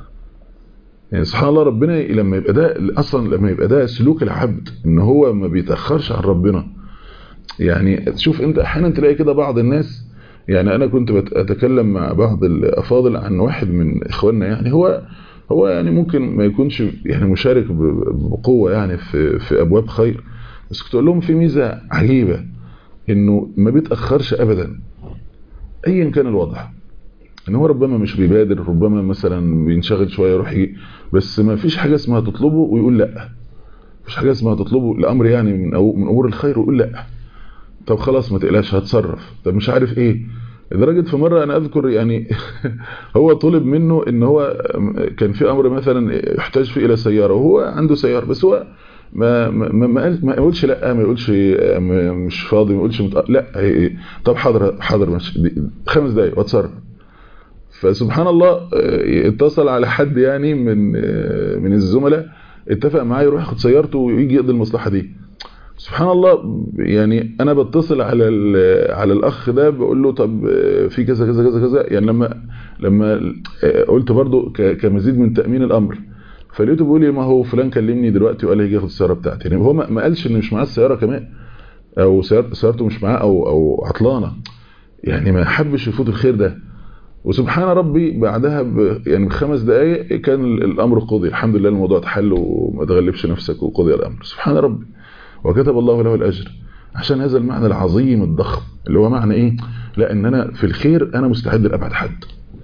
[SPEAKER 2] يعني سبحان الله ربنا لما يبقى ده اصلا لما يبقى ده سلوك العبد ان هو ما بيتاخرش عن ربنا يعني تشوف انت احيانا تلاقي كده بعض الناس يعني انا كنت اتكلم مع بعض الافاضل عن واحد من اخواننا يعني هو هو يعني ممكن ما يكونش يعني مشارك بقوة يعني في في ابواب خير بس كنت اقول لهم في ميزة عجيبة انه ما بيتاخرش ابدا ايا كان الوضع ان هو ربما مش بيبادر ربما مثلا بينشغل شويه يروح يجي بس ما فيش حاجه اسمها تطلبه ويقول لا مفيش حاجه اسمها تطلبه الامر يعني من أو من امور الخير ويقول لا طب خلاص ما تقلقش هتصرف طب مش عارف ايه لدرجه في مره انا اذكر يعني هو طلب منه ان هو كان في امر مثلا يحتاج فيه الى سياره وهو عنده سياره بس هو ما ما ما, ما يقولش لا ما يقولش مش فاضي ما يقولش متق... لا طب حاضر حاضر ماشي خمس دقايق واتصرف فسبحان الله اتصل على حد يعني من من الزملاء اتفق معاه يروح ياخد سيارته ويجي يقضي المصلحه دي سبحان الله يعني انا بتصل على على الاخ ده بقول له طب في كذا كذا كذا كذا يعني لما لما قلت برضو كمزيد من تامين الامر فلقيته بيقول لي ما هو فلان كلمني دلوقتي وقال لي هيجي ياخد السياره بتاعتي يعني هو ما قالش ان مش معاه السياره كمان او سيارته مش معاه او او عطلانه يعني ما حبش يفوت الخير ده وسبحان ربي بعدها ب يعني بخمس دقائق كان الامر قضي الحمد لله الموضوع اتحل وما تغلبش نفسك وقضي الامر سبحان ربي وكتب الله له الاجر عشان هذا المعنى العظيم الضخم اللي هو معنى ايه لا ان انا في الخير انا مستعد لابعد حد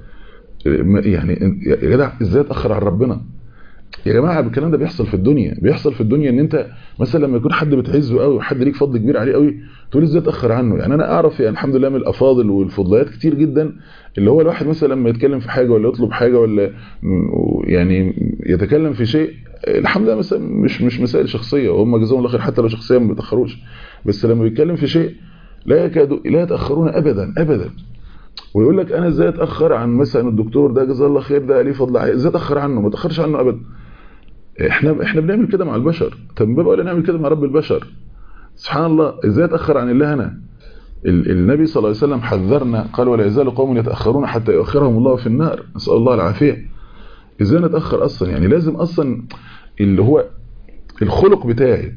[SPEAKER 2] يعني يا جدع ازاي اتاخر عن ربنا يا جماعه الكلام ده بيحصل في الدنيا بيحصل في الدنيا ان انت مثلا لما يكون حد بتعزه قوي وحد ليك فضل كبير عليه قوي تقول ازاي اتاخر عنه يعني انا اعرف يعني الحمد لله من الافاضل والفضليات كتير جدا اللي هو الواحد مثلا لما يتكلم في حاجه ولا يطلب حاجه ولا يعني يتكلم في شيء الحمد لله مثلا مش مش مسائل شخصيه وهم جزاهم الله خير حتى لو شخصيا ما بيتاخروش بس لما بيتكلم في شيء لا يكادوا لا يتاخرون ابدا ابدا ويقول لك انا ازاي اتاخر عن مثلا الدكتور ده جزاه الله خير ده ليه فضل ازاي اتاخر عنه ما اتاخرش عنه ابدا احنا احنا بنعمل كده مع البشر طب ما بقى نعمل كده مع رب البشر سبحان الله ازاي اتاخر عن الله انا النبي صلى الله عليه وسلم حذرنا قال ولا يزال قوم يتاخرون حتى يؤخرهم الله في النار نسال الله العافيه ازاي نتاخر اصلا يعني لازم اصلا اللي هو الخلق بتاعي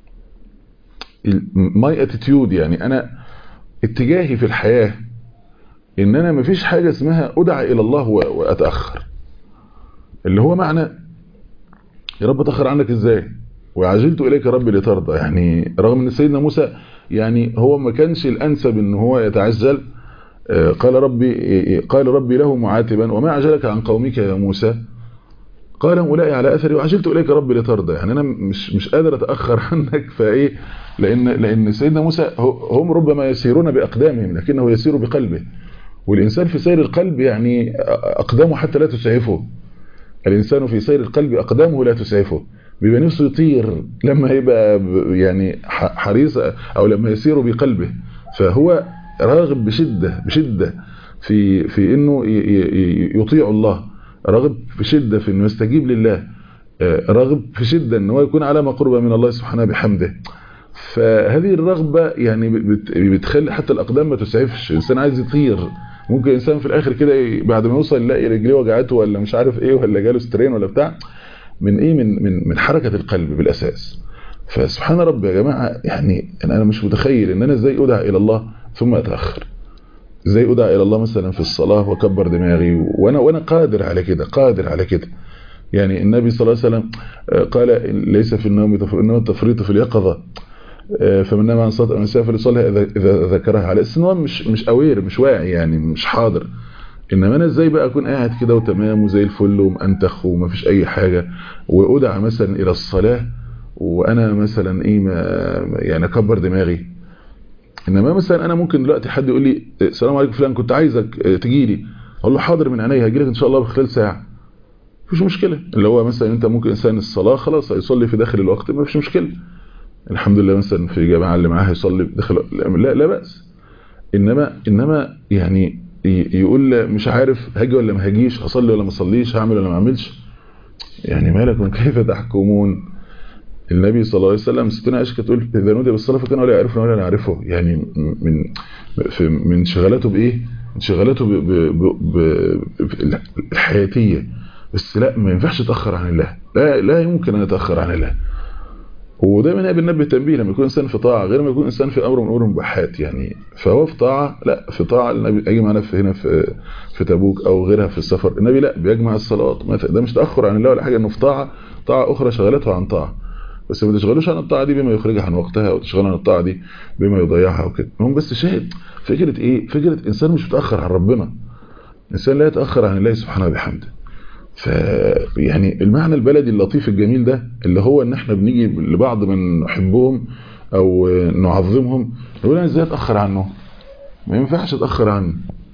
[SPEAKER 2] ماي اتيتيود يعني انا اتجاهي في الحياه ان انا مفيش حاجه اسمها ادعى الى الله واتاخر اللي هو معنى يا رب اتاخر عنك ازاي وعجلت اليك ربي لترضى يعني رغم ان سيدنا موسى يعني هو ما كانش الانسب ان هو يتعجل قال ربي قال ربي له معاتبا وما عجلك عن قومك يا موسى قال اولئك على اثري وعجلت اليك ربي لترضى يعني انا مش مش قادر اتاخر عنك فايه لان لان سيدنا موسى هم ربما يسيرون باقدامهم لكنه يسير بقلبه والانسان في سير القلب يعني اقدامه حتى لا تسعفه الانسان في سير القلب اقدامه لا تسعفه بيبقى نفسه يطير لما يبقى يعني حريص او لما يسير بقلبه فهو راغب بشدة بشدة في في انه يطيع الله راغب بشدة في انه يستجيب لله راغب في شدة انه يكون على ما قرب من الله سبحانه بحمده فهذه الرغبة يعني بتخلي حتى الاقدام ما تسعفش الانسان عايز يطير ممكن انسان في الاخر كده بعد ما يوصل يلاقي رجليه وجعته ولا مش عارف ايه ولا جاله سترين ولا بتاع من ايه من من من حركه القلب بالاساس فسبحان ربي يا جماعه يعني انا مش متخيل ان انا ازاي ادعى الى الله ثم اتاخر ازاي ادعى الى الله مثلا في الصلاه واكبر دماغي وانا وانا قادر على كده قادر على كده يعني النبي صلى الله عليه وسلم قال ليس في النوم انما التفريط في اليقظه فمن نام عن صلاه النساء فليصلي اذا ذكرها على اساس هو مش مش اوير مش واعي يعني مش حاضر انما انا ازاي بقى اكون قاعد كده وتمام وزي الفل ومأنتخ ومفيش اي حاجه وادعى مثلا الى الصلاه وانا مثلا ايه ما يعني اكبر دماغي انما مثلا انا ممكن دلوقتي حد يقول لي السلام عليكم فلان كنت عايزك تجي لي اقول له حاضر من عينيا هاجي لك ان شاء الله خلال ساعه مفيش مشكله اللي هو مثلا انت ممكن انسان الصلاه خلاص هيصلي في داخل الوقت مفيش مشكله الحمد لله مثلا في جماعه اللي معاها يصلي داخل لا لا باس انما انما يعني يقول مش عارف هاجي ولا ما هاجيش هصلي ولا ما اصليش هعمل ولا ما اعملش يعني ما لكم كيف تحكمون النبي صلى الله عليه وسلم ستنا عائشه تقول اذا نودي بالصلاه فكانوا لا يعرفون ولا نعرفه يعني من في من شغلاته بايه انشغالاته الحياتيه بس لا ما ينفعش تاخر عن الله لا لا يمكن ان اتاخر عن الله ودايما هي بننبه تنبيه لما يكون انسان في طاعه غير ما يكون انسان في امر من امور المباحات يعني فهو في طاعه لا في طاعه النبي يجي معانا في هنا في في تبوك او غيرها في السفر النبي لا بيجمع الصلاه ده مش تاخر عن الله ولا حاجه انه في طاعه طاعه اخرى شغلته عن طاعه بس ما تشغلوش عن الطاعه دي بما يخرجها عن وقتها او تشغلوا عن الطاعه دي بما يضيعها وكده المهم بس شاهد فكره ايه فكره انسان مش متاخر عن ربنا انسان لا يتاخر عن الله سبحانه وبحمده ف يعني المعنى البلدي اللطيف الجميل ده اللي هو ان احنا بنيجي لبعض من نحبهم او نعظمهم نقول انا ازاي اتاخر عنه ما ينفعش اتاخر عنه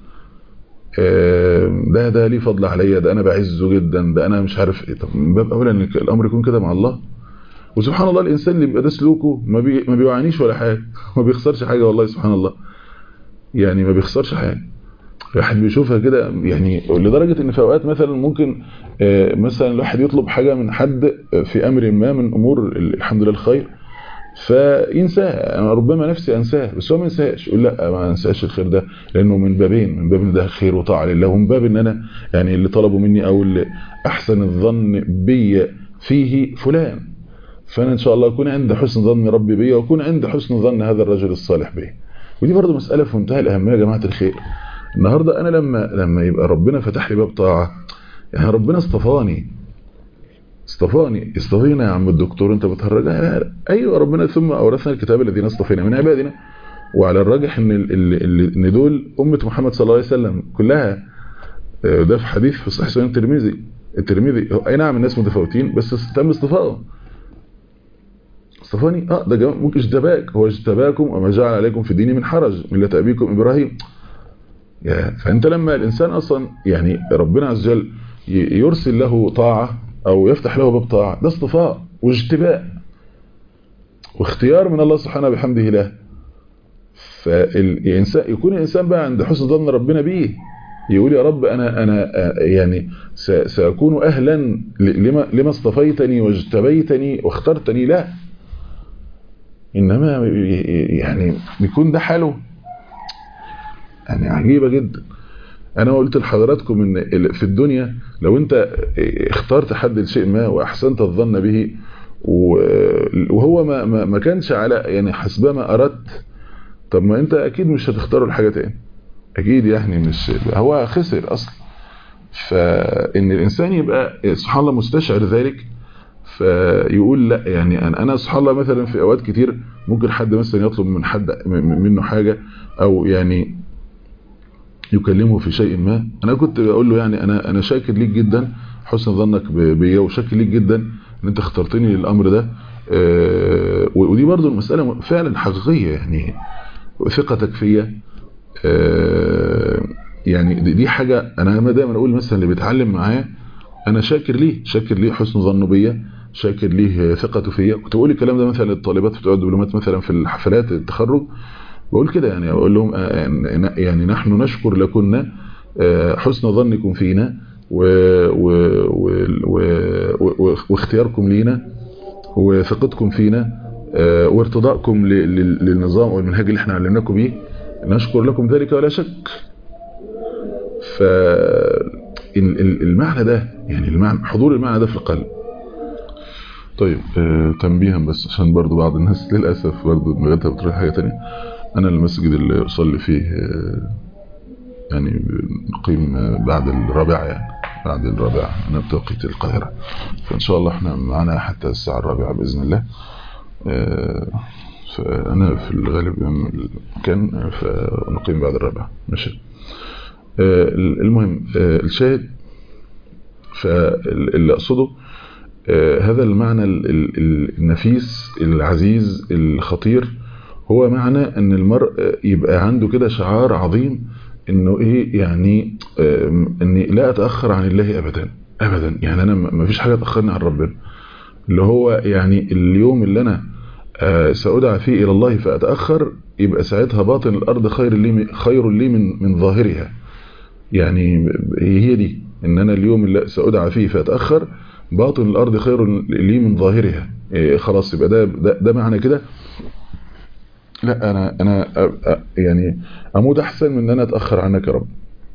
[SPEAKER 2] ده ده ليه فضل عليا ده انا بعزه جدا ده انا مش عارف ايه طب من باب اولى ان الامر يكون كده مع الله وسبحان الله الانسان اللي بيبقى ده سلوكه ما, بي ما بيوعانيش ولا حاجه ما بيخسرش حاجه والله سبحان الله يعني ما بيخسرش حاجه الواحد بيشوفها كده يعني لدرجة ان في اوقات مثلا ممكن مثلا الواحد يطلب حاجة من حد في امر ما من امور الحمد لله الخير فينساها انا ربما نفسي انساه بس هو ما ينساهاش يقول لا ما انساش الخير ده لانه من بابين من باب ان ده خير وطاعه لله ومن باب ان انا يعني اللي طلبوا مني او اللي احسن الظن بي فيه فلان فانا ان شاء الله اكون عند حسن ظن ربي بي واكون عند حسن ظن هذا الرجل الصالح بي ودي برضه مساله في منتهى الاهميه يا جماعه الخير النهارده انا لما لما يبقى ربنا فتح لي باب طاعه يعني ربنا اصطفاني اصطفاني اصطفينا يا عم الدكتور انت بتهرج ايوه ربنا ثم اورثنا الكتاب الذين اصطفينا من عبادنا وعلى الراجح ان ان دول امه محمد صلى الله عليه وسلم كلها ده في حديث في صحيح سنن الترمذي الترمذي اي نعم الناس متفاوتين بس تم اصطفائهم اصطفاني اه ده ممكن اجتباك هو اجتباكم وما جعل عليكم في الدين من حرج مله ابيكم ابراهيم فانت لما الانسان اصلا يعني ربنا عز وجل يرسل له طاعه او يفتح له باب طاعه ده اصطفاء واجتباء واختيار من الله سبحانه بحمده له فالانسان يكون الانسان بقى عند حسن ظن ربنا بيه يقول يا رب انا انا يعني ساكون اهلا لما لما اصطفيتني واجتبيتني واخترتني لا انما يعني بيكون ده حاله يعني عجيبة جدا انا قلت لحضراتكم ان في الدنيا لو انت اخترت حد لشيء ما واحسنت الظن به وهو ما, ما, ما كانش على يعني حسب ما اردت طب ما انت اكيد مش هتختاره لحاجة تاني اكيد يعني مش هو خسر اصلا فان الانسان يبقى سبحان الله مستشعر ذلك فيقول لا يعني انا انا سبحان الله مثلا في اوقات كتير ممكن حد مثلا يطلب من حد منه حاجة او يعني يكلمه في شيء ما انا كنت بقول له يعني انا انا شاكر ليك جدا حسن ظنك بيا وشاكر ليك جدا ان انت اخترتني للامر ده أه ودي برضو المسألة فعلا حقيقية يعني ثقتك فيا أه يعني دي حاجة انا دايما اقول مثلا اللي بيتعلم معايا انا شاكر ليه شاكر ليه حسن ظنه بيا شاكر ليه ثقته فيا كنت بقول الكلام ده مثلا للطالبات بتوع الدبلومات مثلا في الحفلات التخرج بقول كده يعني اقول لهم يعني نحن نشكر لكن حسن ظنكم فينا و و و و واختياركم لينا وثقتكم فينا وارتضاءكم للنظام والمنهج اللي احنا علمناكم بيه نشكر لكم ذلك ولا شك فالمعنى ده يعني المعنى حضور المعنى ده في القلب طيب آه تنبيها بس عشان برضو بعض الناس للأسف برضو دماغتها بتروح حاجة تانية أنا المسجد اللي أصلي فيه آه يعني نقيم بعد الرابعة يعني بعد الرابعة أنا بتوقيت القاهرة فإن شاء الله احنا معنا حتى الساعة الرابعة بإذن الله آه فأنا في الغالب كان فنقيم بعد الرابعة ماشي آه المهم آه الشاهد فاللي أقصده هذا المعنى النفيس العزيز الخطير هو معنى ان المرء يبقى عنده كده شعار عظيم انه ايه يعني اني لا اتاخر عن الله ابدا ابدا يعني انا ما فيش حاجه تاخرني عن ربنا اللي هو يعني اليوم اللي انا سأدعى فيه الى الله فاتاخر يبقى ساعتها باطن الارض خير لي خير لي من من ظاهرها يعني هي دي ان انا اليوم اللي سأدعى فيه فاتاخر باطن الارض خير لي من ظاهرها إيه خلاص يبقى ده ده, ده معنى كده لا انا انا يعني اموت احسن من ان انا اتاخر عنك يا رب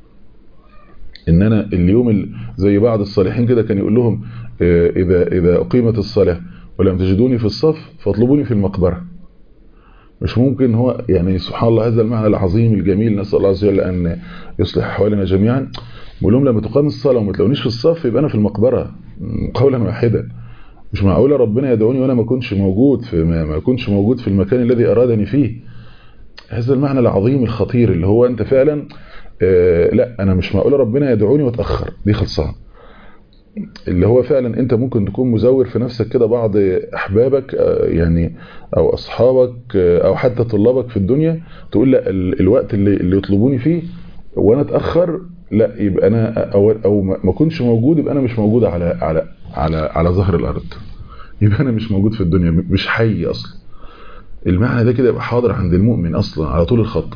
[SPEAKER 2] ان انا اليوم زي بعض الصالحين كده كان يقول لهم اذا اذا اقيمت الصلاه ولم تجدوني في الصف فاطلبوني في المقبره مش ممكن هو يعني سبحان الله هذا المعنى العظيم الجميل نسال الله عز وجل ان يصلح احوالنا جميعا بقول لهم لما تقام الصلاه وما تلاقونيش في الصف يبقى انا في المقبره قولا واحدا مش معقوله ربنا يدعوني وانا ما اكونش موجود في ما, ما اكونش موجود في المكان الذي ارادني فيه هذا المعنى العظيم الخطير اللي هو انت فعلا آه لا انا مش معقوله ربنا يدعوني واتاخر دي خلصان اللي هو فعلا انت ممكن تكون مزور في نفسك كده بعض احبابك آه يعني او اصحابك آه او حتى طلابك في الدنيا تقول لا الوقت اللي, اللي يطلبوني فيه وانا اتاخر لا يبقى انا او او ما اكونش موجود يبقى انا مش موجود على على على على ظهر الارض يبقى انا مش موجود في الدنيا مش حي اصلا المعنى ده كده يبقى حاضر عند المؤمن اصلا على طول الخط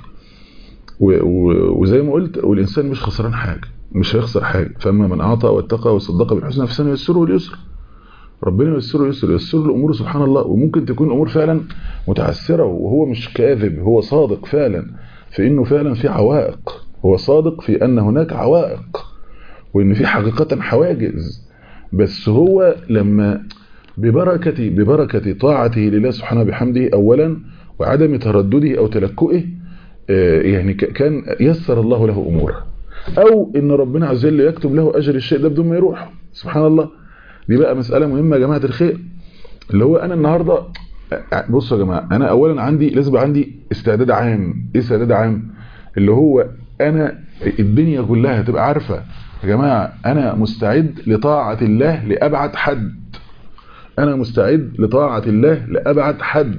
[SPEAKER 2] وزي ما قلت والانسان مش خسران حاجه مش هيخسر حاجه فاما من اعطى واتقى وصدق بالحسنى فسنيسره اليسر ربنا ييسره يسر ييسر الامور سبحان الله وممكن تكون الامور فعلا متعسره وهو مش كاذب هو صادق فعلا في انه فعلا في عوائق هو صادق في ان هناك عوائق وان في حقيقه حواجز بس هو لما ببركة ببركة طاعته لله سبحانه بحمده أولا وعدم تردده أو تلكؤه يعني كان يسر الله له أموره أو إن ربنا عز وجل يكتب له أجر الشيء ده بدون ما يروح سبحان الله دي بقى مسألة مهمة يا جماعة الخير اللي هو أنا النهاردة بصوا يا جماعة أنا أولا عندي لازم عندي استعداد عام إيه استعداد عام اللي هو أنا الدنيا كلها تبقى عارفة يا جماعة أنا مستعد لطاعة الله لأبعد حد أنا مستعد لطاعة الله لأبعد حد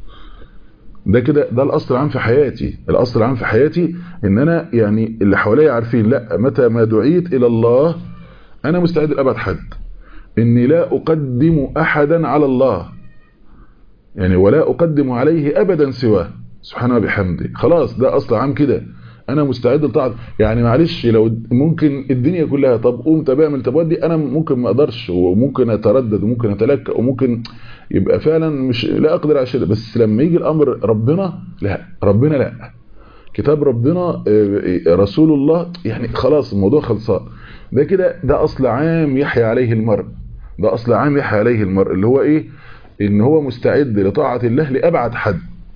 [SPEAKER 2] ده كده ده الأصل العام في حياتي الأصل العام في حياتي إن أنا يعني اللي حواليا عارفين لا متى ما دعيت إلى الله أنا مستعد لأبعد حد إني لا أقدم أحدا على الله يعني ولا أقدم عليه أبدا سواه سبحانه بحمده خلاص ده أصل عام كده انا مستعد لطاعه يعني معلش لو ممكن الدنيا كلها طب قوم طب اعمل طب ودي انا ممكن ما اقدرش وممكن اتردد وممكن اتلكأ وممكن يبقى فعلا مش لا اقدر على شيء بس لما يجي الامر ربنا لا ربنا لا كتاب ربنا رسول الله يعني خلاص الموضوع خلصان ده كده ده اصل عام يحيى عليه المرء ده اصل عام يحيى عليه المرء اللي هو ايه ان هو مستعد لطاعه الله لابعد حد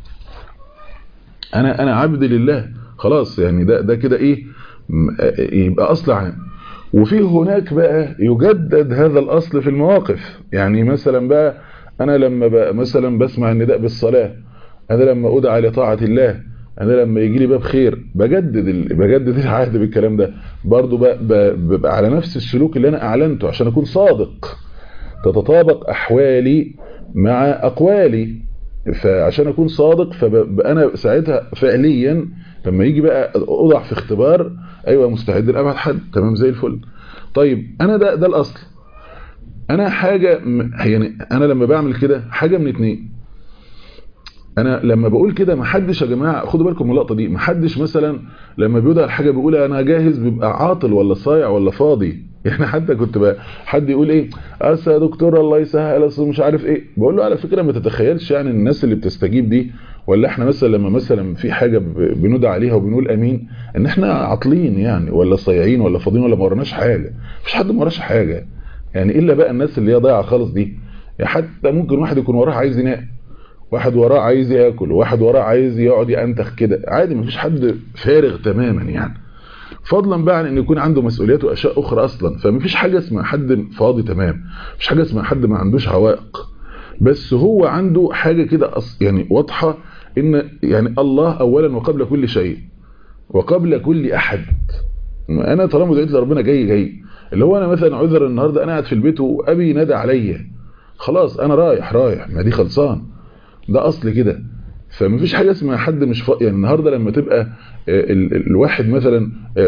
[SPEAKER 2] انا انا عبد لله خلاص يعني ده ده كده ايه يبقى اصل عام وفي هناك بقى يجدد هذا الاصل في المواقف يعني مثلا بقى انا لما بقى مثلا بسمع النداء بالصلاه انا لما ادعى لطاعه الله انا لما يجي لي باب خير بجدد ال... بجدد العهد بالكلام ده برضو بقى, بقى على نفس السلوك اللي انا اعلنته عشان اكون صادق تتطابق احوالي مع اقوالي فعشان اكون صادق فانا ساعتها فعليا لما يجي بقى اوضع في اختبار ايوه مستعد لابعد حد تمام زي الفل طيب انا ده ده الاصل انا حاجه يعني انا لما بعمل كده حاجه من اتنين انا لما بقول كده ما حدش يا جماعه خدوا بالكم من اللقطه دي ما حدش مثلا لما بيوضع الحاجه بيقول انا جاهز بيبقى عاطل ولا صايع ولا فاضي يعني حتى كنت بقى حد يقول ايه اصل يا دكتور الله يسهل اصل مش عارف ايه بقول له على فكره ما تتخيلش يعني الناس اللي بتستجيب دي ولا احنا مثلا لما مثلا في حاجه بندعى عليها وبنقول امين ان احنا عاطلين يعني ولا صايعين ولا فاضيين ولا ما وراناش حاجه مفيش حد ما وراش حاجه يعني الا بقى الناس اللي هي ضايعه خالص دي يعني حتى ممكن واحد يكون وراه عايز ينام واحد وراه عايز ياكل وواحد وراه عايز يقعد ينتخ كده عادي مفيش حد فارغ تماما يعني فضلا بقى عن ان يكون عنده مسؤوليات واشياء اخرى اصلا فمفيش حاجه اسمها حد فاضي تمام مفيش حاجه اسمها حد ما عندوش عوائق بس هو عنده حاجه كده يعني واضحه ان يعني الله اولا وقبل كل شيء وقبل كل احد انا طالما دعيت لربنا جاي جاي اللي هو انا مثلا عذر النهارده انا قاعد في البيت وابي نادى عليا خلاص انا رايح رايح ما دي خلصان ده اصل كده فمفيش حاجه اسمها حد مش فا... يعني النهارده لما تبقى ال... ال... الواحد مثلا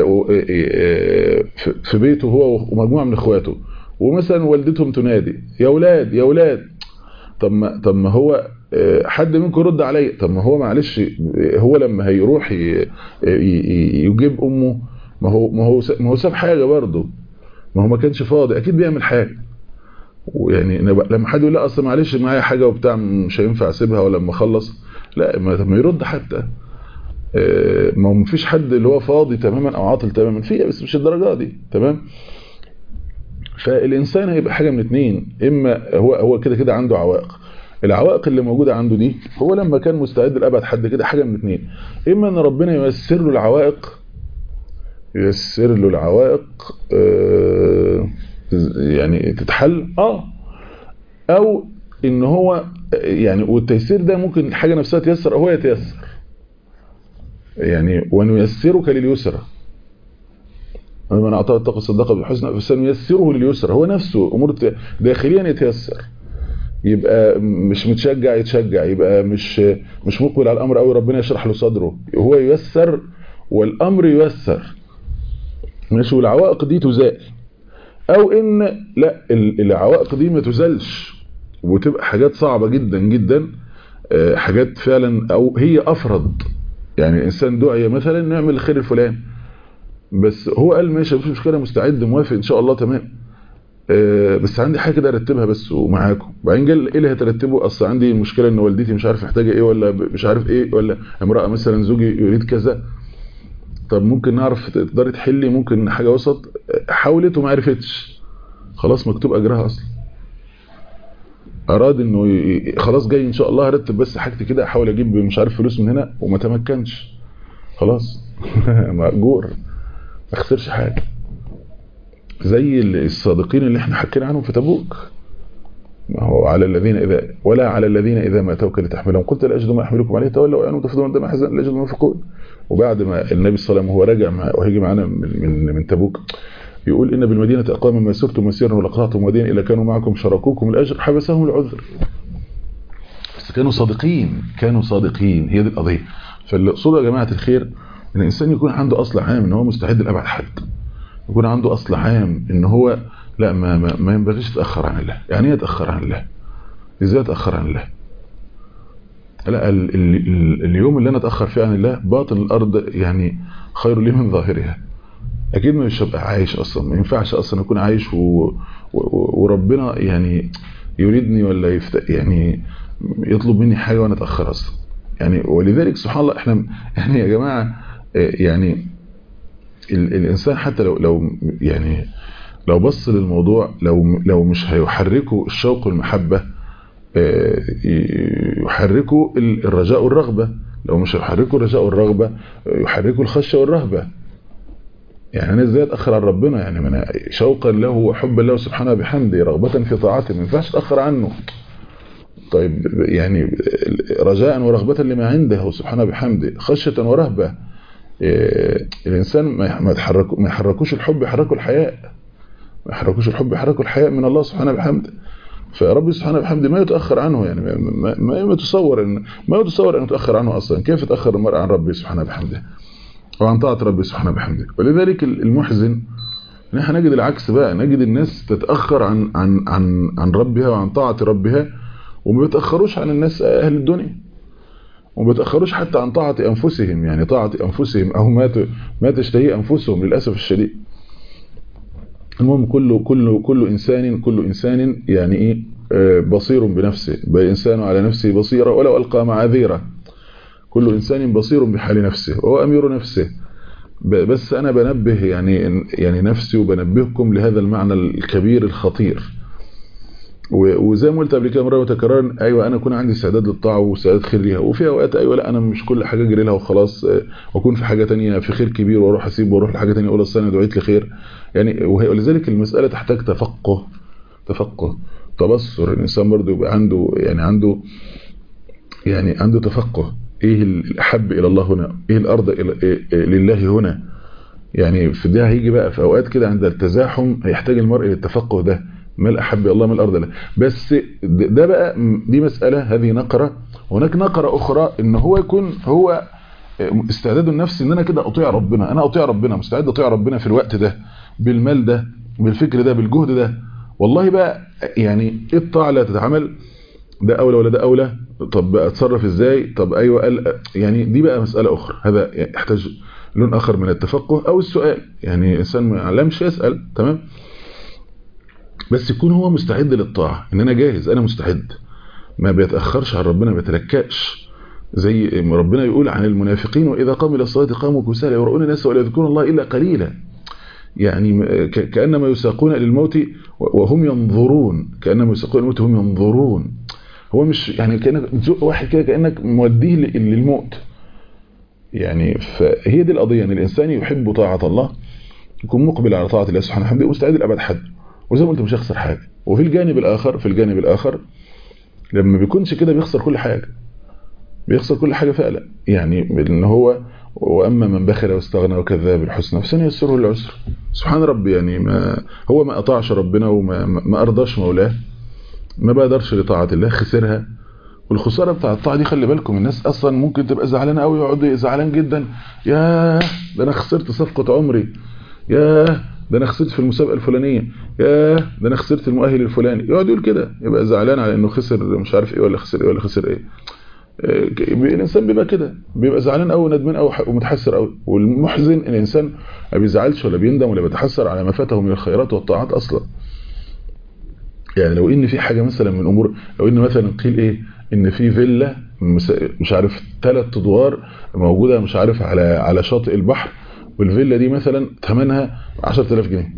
[SPEAKER 2] في بيته هو ومجموعه من اخواته ومثلا والدتهم تنادي يا اولاد يا اولاد طب ما طب ما هو حد منكم يرد عليا طب ما هو معلش هو لما هيروح يجيب امه ما هو ما هو ما هو ساب حاجه برضه ما هو ما كانش فاضي اكيد بيعمل حاجه ويعني لما حد يقول لا اصل معلش معايا حاجه وبتاع مش هينفع اسيبها ولا لما اخلص لا ما يرد حتى ما هو مفيش حد اللي هو فاضي تماما او عاطل تماما فيها بس مش الدرجه دي تمام فالانسان هيبقى حاجه من اتنين اما هو هو كده كده عنده عوائق العوائق اللي موجوده عنده دي هو لما كان مستعد لابعد حد كده حاجه من اتنين اما ان ربنا ييسر له العوائق ييسر له العوائق آه يعني تتحل اه او ان هو يعني والتيسير ده ممكن الحاجه نفسها تيسر او هو يتيسر يعني ونيسرك لليسرى من اعطاه التقوى الصدقه بالحسنى فسنيسره لليسرى هو نفسه امور داخليا يتيسر يبقى مش متشجع يتشجع يبقى مش مش مقبل على الامر قوي ربنا يشرح له صدره هو ييسر والامر ييسر ماشي والعوائق دي تزال او ان لا العوائق دي ما تزالش وتبقى حاجات صعبة جدا جدا حاجات فعلا او هي افرض يعني الانسان دعي مثلا نعمل الخير الفلاني بس هو قال ماشي مفيش مشكله مستعد موافق ان شاء الله تمام بس عندي حاجه كده ارتبها بس ومعاكم بعدين قال ايه اللي هترتبه اصل عندي مشكله ان والدتي مش عارف محتاجه ايه ولا مش عارف ايه ولا امراه مثلا زوجي يريد كذا طب ممكن نعرف تقدري تحلي ممكن حاجه وسط حاولت وما عرفتش خلاص مكتوب اجرها اصلا اراد انه ي... خلاص جاي ان شاء الله هرتب بس حاجتي كده احاول اجيب مش عارف فلوس من هنا وما تمكنش خلاص مأجور ما خسرش حاجه زي الصادقين اللي احنا حكينا عنهم في تبوك ما هو على الذين اذا ولا على الذين اذا ما اتوك لتحملهم قلت لا اجد ما احملكم عليه تولوا وعنوا تفضلون دم حزن لا اجد ما ينفقون وبعد ما النبي صلى الله عليه وسلم وهو راجع مع وهيجي معانا من من, من تبوك يقول إن بالمدينة أقواما ما سرتم مسيرا ولقطعتم ودين إلا كانوا معكم شركوكم الأجر حبسهم العذر بس كانوا صادقين كانوا صادقين هي دي القضية فاللي أقصده يا جماعة الخير إن الإنسان يكون عنده أصل عام إن هو مستعد لأبعد حد يكون عنده أصل عام إن هو لا ما, ما, ما ينبغيش يتأخر عن الله يعني ايه يتأخر عن الله إزاي يتأخر عن الله لا ال ال ال اليوم اللي أنا أتأخر فيه عن الله باطن الأرض يعني خير لي من ظاهرها اكيد مش هبقى عايش اصلا ما ينفعش اصلا اكون عايش و... و... وربنا يعني يريدني ولا يفت... يعني يطلب مني حاجه وانا اتاخر اصلا يعني ولذلك سبحان الله احنا يعني يا جماعه يعني ال... الانسان حتى لو لو يعني لو بص للموضوع لو لو مش هيحركه الشوق والمحبه يحركه الرجاء والرغبه لو مش هيحركه الرجاء والرغبه يحركه الخشيه والرهبه يعني انا ازاي اتاخر عن ربنا يعني من شوقا له وحبا له سبحانه بحمده رغبه في طاعته ما ينفعش اتاخر عنه طيب يعني رجاء ورغبه لما عنده سبحانه بحمده خشيه ورهبه الانسان ما يتحرك ما يحركوش الحب يحركوا الحياء ما يحركوش الحب يحركوا الحياء من الله سبحانه بحمده فرب سبحانه بحمده ما يتاخر عنه يعني ما, ما, ما يتصور ان ما يتصور ان يتاخر عنه اصلا كيف يتاخر المرء عن ربه سبحانه بحمده وعن طاعة ربي سبحانه بحمده ولذلك المحزن ان احنا نجد العكس بقى نجد الناس تتأخر عن عن عن عن ربها وعن طاعة ربها وما بيتأخروش عن الناس اهل الدنيا وما بيتأخروش حتى عن طاعة انفسهم يعني طاعة انفسهم او ما ما تشتهي انفسهم للاسف الشديد المهم كل كل كل انسان كل انسان يعني ايه بصير بنفسه بل انسان على نفسه بصيرة ولو القى معاذيره كل انسان بصير بحال نفسه وهو امير نفسه بس انا بنبه يعني يعني نفسي وبنبهكم لهذا المعنى الكبير الخطير وزي ما قلت قبل كده مره وتكرارا ايوه انا اكون عندي استعداد للطاعه واستعداد خير ليها وفي اوقات ايوه لا انا مش كل حاجه اجري لها وخلاص واكون في حاجه تانية في خير كبير واروح اسيب واروح لحاجه تانية اقول اصل انا دعيت لخير يعني ولذلك المساله تحتاج تفقه تفقه تبصر الانسان برضه يبقى عنده يعني عنده يعني عنده تفقه ايه الاحب الى الله هنا ايه الارض إلى إيه لله هنا يعني في ده هيجي بقى في اوقات كده عند التزاحم هيحتاج المرء للتفقه ده ما الاحب الى الله ما الارض له بس ده بقى دي مساله هذه نقره وهناك نقره اخرى ان هو يكون هو استعداده النفسي ان انا كده اطيع ربنا انا اطيع ربنا مستعد اطيع ربنا في الوقت ده بالمال ده بالفكر ده بالجهد ده والله بقى يعني ايه الطاعه اللي هتتعمل ده اولى ولا ده اولى طب اتصرف ازاي طب ايوه قال يعني دي بقى مساله اخرى هذا يحتاج لون اخر من التفقه او السؤال يعني انسان ما يعلمش يسال تمام بس يكون هو مستعد للطاعه ان انا جاهز انا مستعد ما بيتاخرش عن ربنا ما بيتلكاش زي ربنا يقول عن المنافقين واذا قاموا الى الصلاه قاموا كسالى يراؤون الناس ولا يذكرون الله الا قليلا يعني كانما يساقون الى الموت وهم ينظرون كانما يساقون الى الموت وهم ينظرون هو مش يعني كانك تزق واحد كده كانك موديه للموت يعني فهي دي القضيه ان الانسان يحب طاعه الله يكون مقبل على طاعه الله سبحانه وتعالى مستعد لابد حد وزي ما قلت مش هيخسر حاجه وفي الجانب الاخر في الجانب الاخر لما بيكونش كده بيخسر كل حاجه بيخسر كل حاجه فعلا يعني ان هو واما من بخل واستغنى وكذب بالحسنى فسنيسره للعسر سبحان ربي يعني ما هو ما اطاعش ربنا وما ما ارضاش مولاه ما بقدرش لطاعه الله خسرها والخساره بتاع الطاعه دي خلي بالكم الناس اصلا ممكن تبقى زعلانه قوي يقعد زعلان جدا يا ده انا خسرت صفقه عمري يا ده انا خسرت في المسابقه الفلانيه يا ده انا خسرت المؤهل الفلاني يقعد يقول كده يبقى زعلان على انه خسر مش عارف ايه ولا خسر ايه ولا خسر ايه الانسان بيبقى كده بيبقى زعلان قوي وندمان قوي ومتحسر قوي والمحزن الانسان ما بيزعلش ولا بيندم ولا بيتحسر على ما فاته من الخيرات والطاعات اصلا يعني لو ان في حاجه مثلا من امور لو ان مثلا قيل ايه ان في فيلا مش عارف ثلاث ادوار موجوده مش عارف على على شاطئ البحر والفيلا دي مثلا ثمنها 10000 جنيه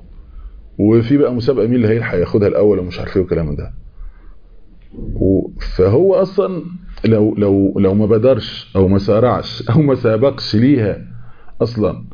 [SPEAKER 2] وفي بقى مسابقه مين اللي هيلحق ياخدها الاول ومش عارف ايه والكلام ده فهو اصلا لو لو لو ما بدرش او ما سارعش او ما سابقش ليها اصلا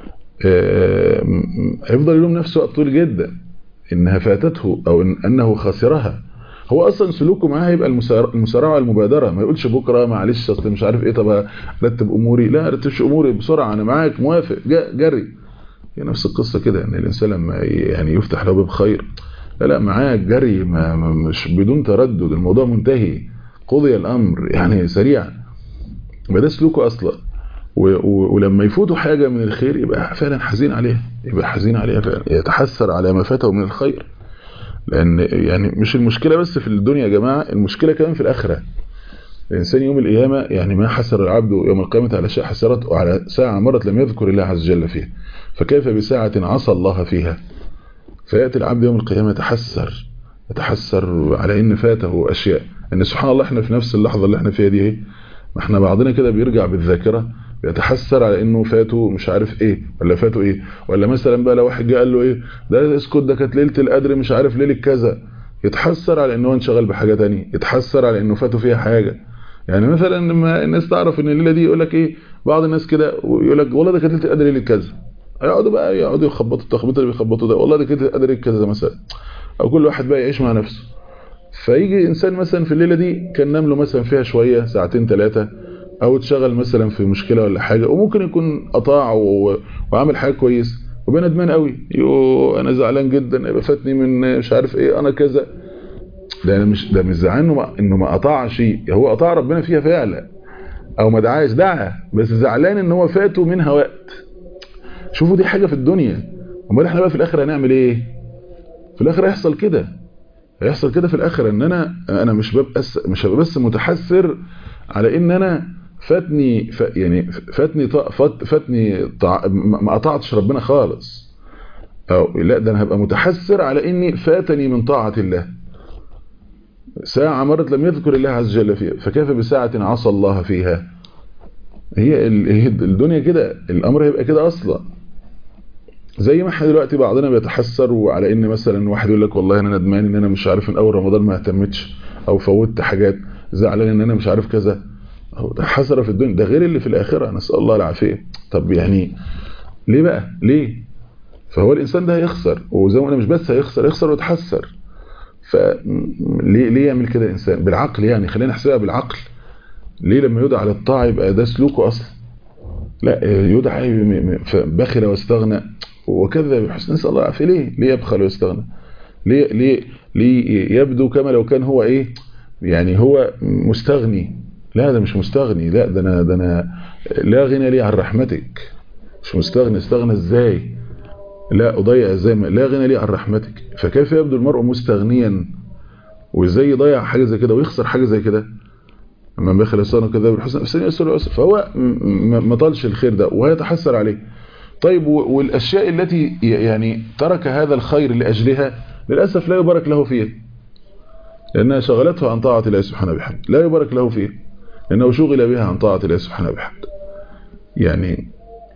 [SPEAKER 2] هيفضل يلوم نفسه وقت طويل جدا انها فاتته او إن انه خسرها هو اصلا سلوكه معاها يبقى المسارعه والمبادره ما يقولش بكره معلش اصل مش عارف ايه طب ارتب اموري لا ارتبش اموري بسرعه انا معاك موافق جري هي نفس القصه كده ان الانسان لما يعني يفتح له باب خير لا لا معاك جري ما مش بدون تردد الموضوع منتهي قضي الامر يعني سريع يبقى ده سلوكه اصلا ولما يفوته حاجه من الخير يبقى فعلا حزين عليها يبقى حزين عليها فعلا يتحسر على ما فاته من الخير لان يعني مش المشكله بس في الدنيا يا جماعه المشكله كمان في الاخره الانسان يوم القيامه يعني ما حسر العبد يوم القيامه على شيء حسرت وعلى ساعه مرت لم يذكر الله عز وجل فيها فكيف بساعه عصى الله فيها فياتي العبد يوم القيامه يتحسر يتحسر على ان فاته اشياء ان سبحان الله احنا في نفس اللحظه اللي احنا فيها دي اهي ما احنا بعضنا كده بيرجع بالذاكره بيتحسر على انه فاته مش عارف ايه ولا فاته ايه ولا مثلا بقى لو واحد جه قال له ايه ده اسكت ده كانت ليله القدر مش عارف ليله كذا يتحسر على انه انشغل بحاجه ثانيه يتحسر على انه فاته فيها حاجه يعني مثلا لما الناس تعرف ان الليله دي يقول لك ايه بعض الناس كده يقول لك والله ده كانت ليله القدر ليله كذا يقعدوا بقى يقعدوا يخبطوا التخبيط اللي بيخبطوا ده والله ده كانت القدر كذا مثلا او كل واحد بقى يعيش مع نفسه فيجي انسان مثلا في الليله دي كان نام له مثلا فيها شويه ساعتين ثلاثه او اتشغل مثلا في مشكله ولا حاجه وممكن يكون اطاع و... وعمل حاجه كويس وبقى ندمان قوي يو انا زعلان جدا يبقى فاتني من مش عارف ايه انا كذا ده انا مش ده مش زعلان انه ما انه ما اطاع شيء هو اطاع ربنا فيها فعلا او ما دعاش دعا بس زعلان ان هو فاته منها وقت شوفوا دي حاجه في الدنيا امال احنا بقى في الاخره هنعمل ايه في الاخره هيحصل كده هيحصل كده في الاخره ان انا انا مش ببقى مش هبقى بس متحسر على ان انا فاتني ف يعني فاتني فات فاتني طع... ما قطعتش ربنا خالص او لا ده انا هبقى متحسر على اني فاتني من طاعه الله ساعه مرت لم يذكر الله عز وجل فيها فكيف بساعه عصى الله فيها هي الدنيا كده الامر هيبقى كده اصلا زي ما احنا دلوقتي بعضنا بيتحسر وعلى ان مثلا واحد يقول لك والله انا ندمان ان انا مش عارف من اول رمضان ما اهتمتش او فوتت حاجات زعلان ان انا مش عارف كذا ده حسره في الدنيا ده غير اللي في الاخره نسال الله العافيه طب يعني ليه بقى ليه فهو الانسان ده هيخسر وزي ما انا مش بس هيخسر يخسر ويتحسر فليه ليه يعمل كده الانسان بالعقل يعني خلينا نحسبها بالعقل ليه لما يدعى للطاعه يبقى ده سلوكه اصلا لا يدعى بخل واستغنى وكذب بحسن نسال الله العافيه ليه ليه يبخل ويستغنى ليه ليه ليه يبدو كما لو كان هو ايه يعني هو مستغني لا ده مش مستغني لا ده انا ده انا لا غنى لي عن رحمتك مش مستغني استغنى ازاي لا اضيع ازاي لا غنى لي عن رحمتك فكيف يبدو المرء مستغنيا وازاي يضيع حاجه زي كده ويخسر حاجه زي كده اما بخل الصانع كذا بالحسن فسن يسر العسر فهو ما طالش الخير ده وهيتحسر عليه طيب والاشياء التي يعني ترك هذا الخير لاجلها للاسف لا يبارك له فيها لانها شغلته عن طاعه الله سبحانه بحمد لا يبارك له فيها لانه شغل بها عن طاعه الله سبحانه بحمد يعني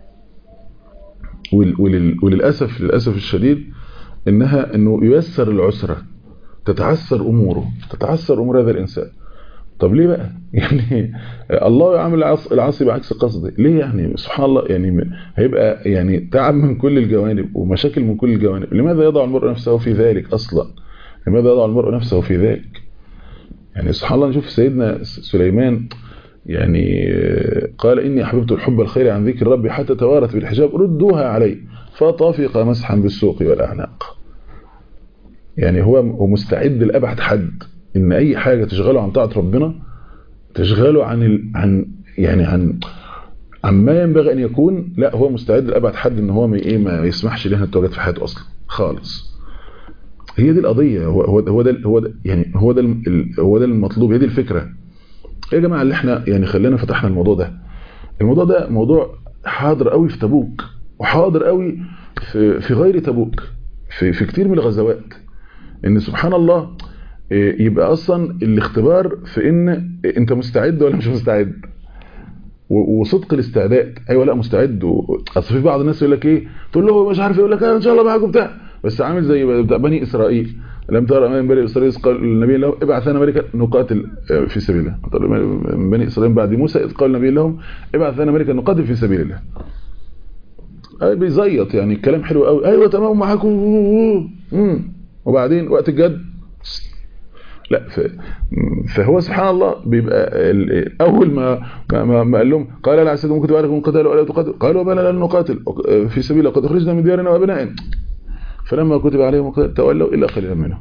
[SPEAKER 2] وللاسف للاسف الشديد انها انه ييسر العسره تتعسر اموره تتعسر امور هذا الانسان طب ليه بقى يعني الله يعمل العاصي بعكس قصده ليه يعني سبحان الله يعني هيبقى يعني تعب من كل الجوانب ومشاكل من كل الجوانب لماذا يضع المرء نفسه في ذلك اصلا لماذا يضع المرء نفسه في ذلك يعني سبحان الله نشوف سيدنا سليمان يعني قال إني أحببت الحب الخير عن ذكر ربي حتى توارث بالحجاب ردوها علي فطافق مسحا بالسوق والأعناق يعني هو مستعد لأبعد حد إن أي حاجة تشغله عن طاعة ربنا تشغله عن ال... عن يعني عن عما ينبغي أن يكون لا هو مستعد لأبعد حد إن هو ما إيه ما يسمحش لها التواجد في حياته أصلا خالص هي دي القضية هو هو هو ده هو ده يعني هو ده هو ده المطلوب هي دي الفكرة يا جماعة اللي احنا يعني خلينا فتحنا الموضوع ده الموضوع ده موضوع حاضر قوي في تبوك وحاضر قوي في في غير تبوك في في كتير من الغزوات ان سبحان الله يبقى اصلا الاختبار في ان انت مستعد ولا مش مستعد وصدق الاستعداد ايوه لا مستعد اصل في بعض الناس يقول لك ايه تقول له مش عارف يقول لك ان شاء الله معاكم بتاع بس عامل زي بتاع بني اسرائيل لم ترى من بني اسرائيل قال النبي لهم ابعث لنا ملكا نقاتل في سبيل الله من بني اسرائيل بعد موسى اذ قال النبي لهم ابعث لنا ملكا نقاتل في سبيل الله اي بيزيط يعني الكلام حلو قوي ايوه تمام معاكم وبعدين وقت الجد لا فهو سبحان الله بيبقى اول ما ما, ما قال لهم قال لا عسيتم ممكن تباركم قتالوا ولا تقاتلوا قالوا بلى لن نقاتل في سبيل الله قد خرجنا من ديارنا وابنائنا فلما كتب عليهم تولوا إلا قليلا منهم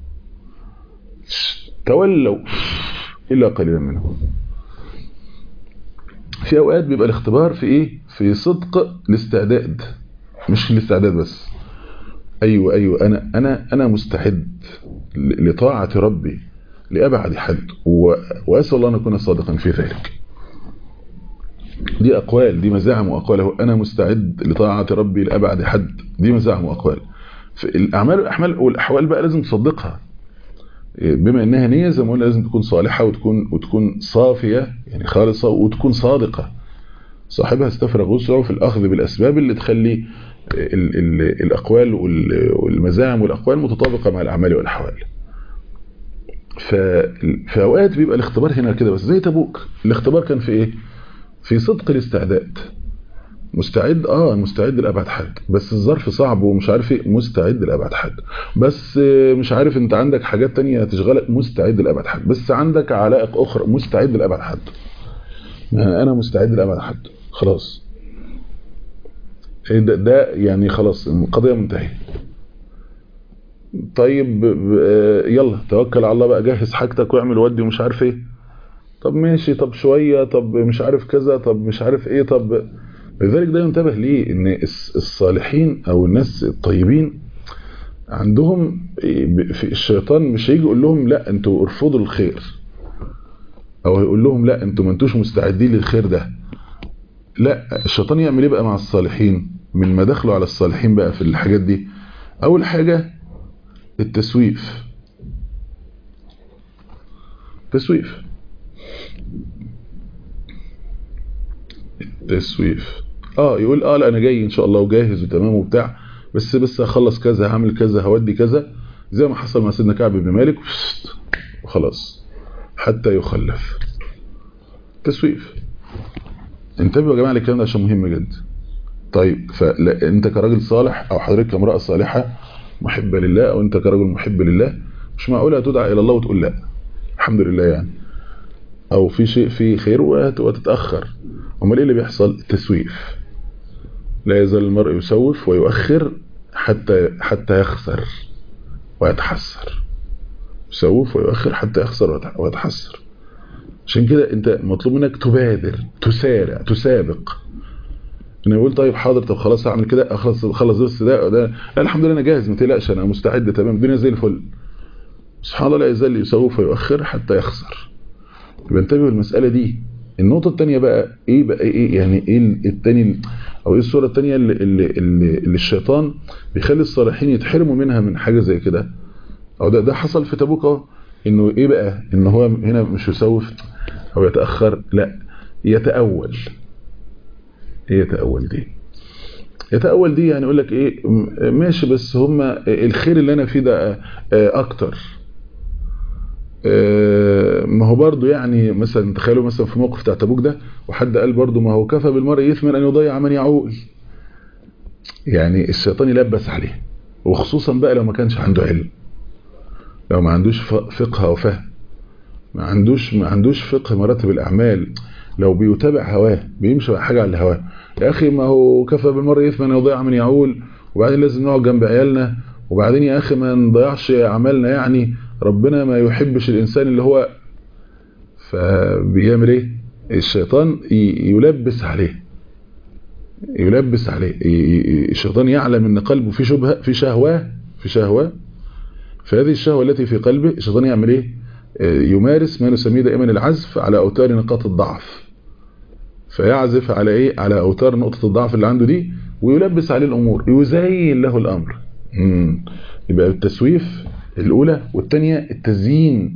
[SPEAKER 2] تولوا إلا قليلا منهم في أوقات بيبقى الاختبار في إيه في صدق الاستعداد مش الاستعداد بس أيوة أيوة أنا أنا أنا مستعد لطاعة ربي لأبعد حد وأسأل الله أن أكون صادقا في ذلك دي أقوال دي مزاعم وأقواله أنا مستعد لطاعة ربي لأبعد حد دي مزاعم وأقوال الأعمال والأحمال والأحوال بقى لازم تصدقها بما انها نية زي ما قلنا لازم تكون صالحة وتكون وتكون صافية يعني خالصة وتكون صادقة صاحبها استفرغ وسعه في الأخذ بالأسباب اللي تخلي ال ال الأقوال والمزاعم والأقوال متطابقة مع الأعمال والأحوال في أوقات بيبقى الاختبار هنا كده بس زي تبوك الاختبار كان في إيه في صدق الاستعداد مستعد اه مستعد لابعد حد بس الظرف صعب ومش عارف ايه مستعد لابعد حد بس مش عارف انت عندك حاجات تانية تشغلك مستعد لابعد حد بس عندك علائق اخرى مستعد لابعد حد انا مستعد لابعد حد خلاص ده, ده يعني خلاص القضيه منتهيه طيب يلا توكل على الله بقى جهز حاجتك واعمل ودي ومش عارف ايه طب ماشي طب شويه طب مش عارف كذا طب مش عارف ايه طب لذلك ده ينتبه ليه ان الصالحين او الناس الطيبين عندهم في الشيطان مش هيجي يقول لهم لا انتوا ارفضوا الخير او هيقول لهم لا انتوا ما انتوش مستعدين للخير ده لا الشيطان يعمل ايه بقى مع الصالحين من ما دخلوا على الصالحين بقى في الحاجات دي اول حاجة التسويف تسويف تسويف اه يقول اه لا انا جاي ان شاء الله وجاهز وتمام وبتاع بس بس هخلص كذا هعمل كذا هودي كذا زي ما حصل مع سيدنا كعب بن مالك وخلاص حتى يخلف تسويف انتبهوا يا جماعه للكلام ده عشان مهم جدا طيب فانت كراجل صالح او حضرتك كامراه صالحه محبه لله او انت كرجل محب لله مش معقوله تدعى الى الله وتقول لا الحمد لله يعني او في شيء فيه خير وتتاخر امال ايه اللي بيحصل تسويف لا يزال المرء يسوف ويؤخر حتى حتى يخسر ويتحسر يسوف ويؤخر حتى يخسر ويتحسر عشان كده انت مطلوب منك تبادر تسارع تسابق انا يقول طيب حاضر طب خلاص هعمل كده اخلص خلص بس ده ده لا الحمد لله انا جاهز ما تقلقش انا مستعد تمام الدنيا زي الفل سبحان الله لا يزال يسوف ويؤخر حتى يخسر يبقى انتبهوا المساله دي النقطه الثانيه بقى ايه بقى ايه يعني ايه الثاني او ايه الصوره الثانيه اللي, اللي, اللي, اللي الشيطان بيخلي الصالحين يتحرموا منها من حاجه زي كده او ده ده حصل في تبوك اهو انه ايه بقى ان هو هنا مش يسوف او يتاخر لا يتاول ايه يتاول دي يتاول دي يعني يقول لك ايه ماشي بس هم الخير اللي انا فيه ده اكتر ما هو برضو يعني مثلا تخيلوا مثلا في موقف بتاع تبوك ده وحد قال برضو ما هو كفى بالمرء اثما ان يضيع من يعول يعني الشيطان يلبس عليه وخصوصا بقى لو ما كانش عنده علم لو ما عندوش فقه او فهم ما عندوش ما عندوش فقه مراتب الاعمال لو بيتابع هواه بيمشي حاجه على الهواه يا اخي ما هو كفى بالمرء اثما ان يضيع من يعول وبعدين لازم نقعد جنب عيالنا وبعدين يا اخي ما نضيعش اعمالنا يعني ربنا ما يحبش الانسان اللي هو فبيعمل ايه الشيطان يلبس عليه يلبس عليه الشيطان يعلم ان قلبه في شبهه في شهوه في شهوه فهذه الشهوه التي في قلبه الشيطان يعمل ايه يمارس ما نسميه دائما العزف على اوتار نقاط الضعف فيعزف على ايه على اوتار نقطه الضعف اللي عنده دي ويلبس عليه الامور يزين له الامر امم يبقى التسويف الاولى والثانيه التزيين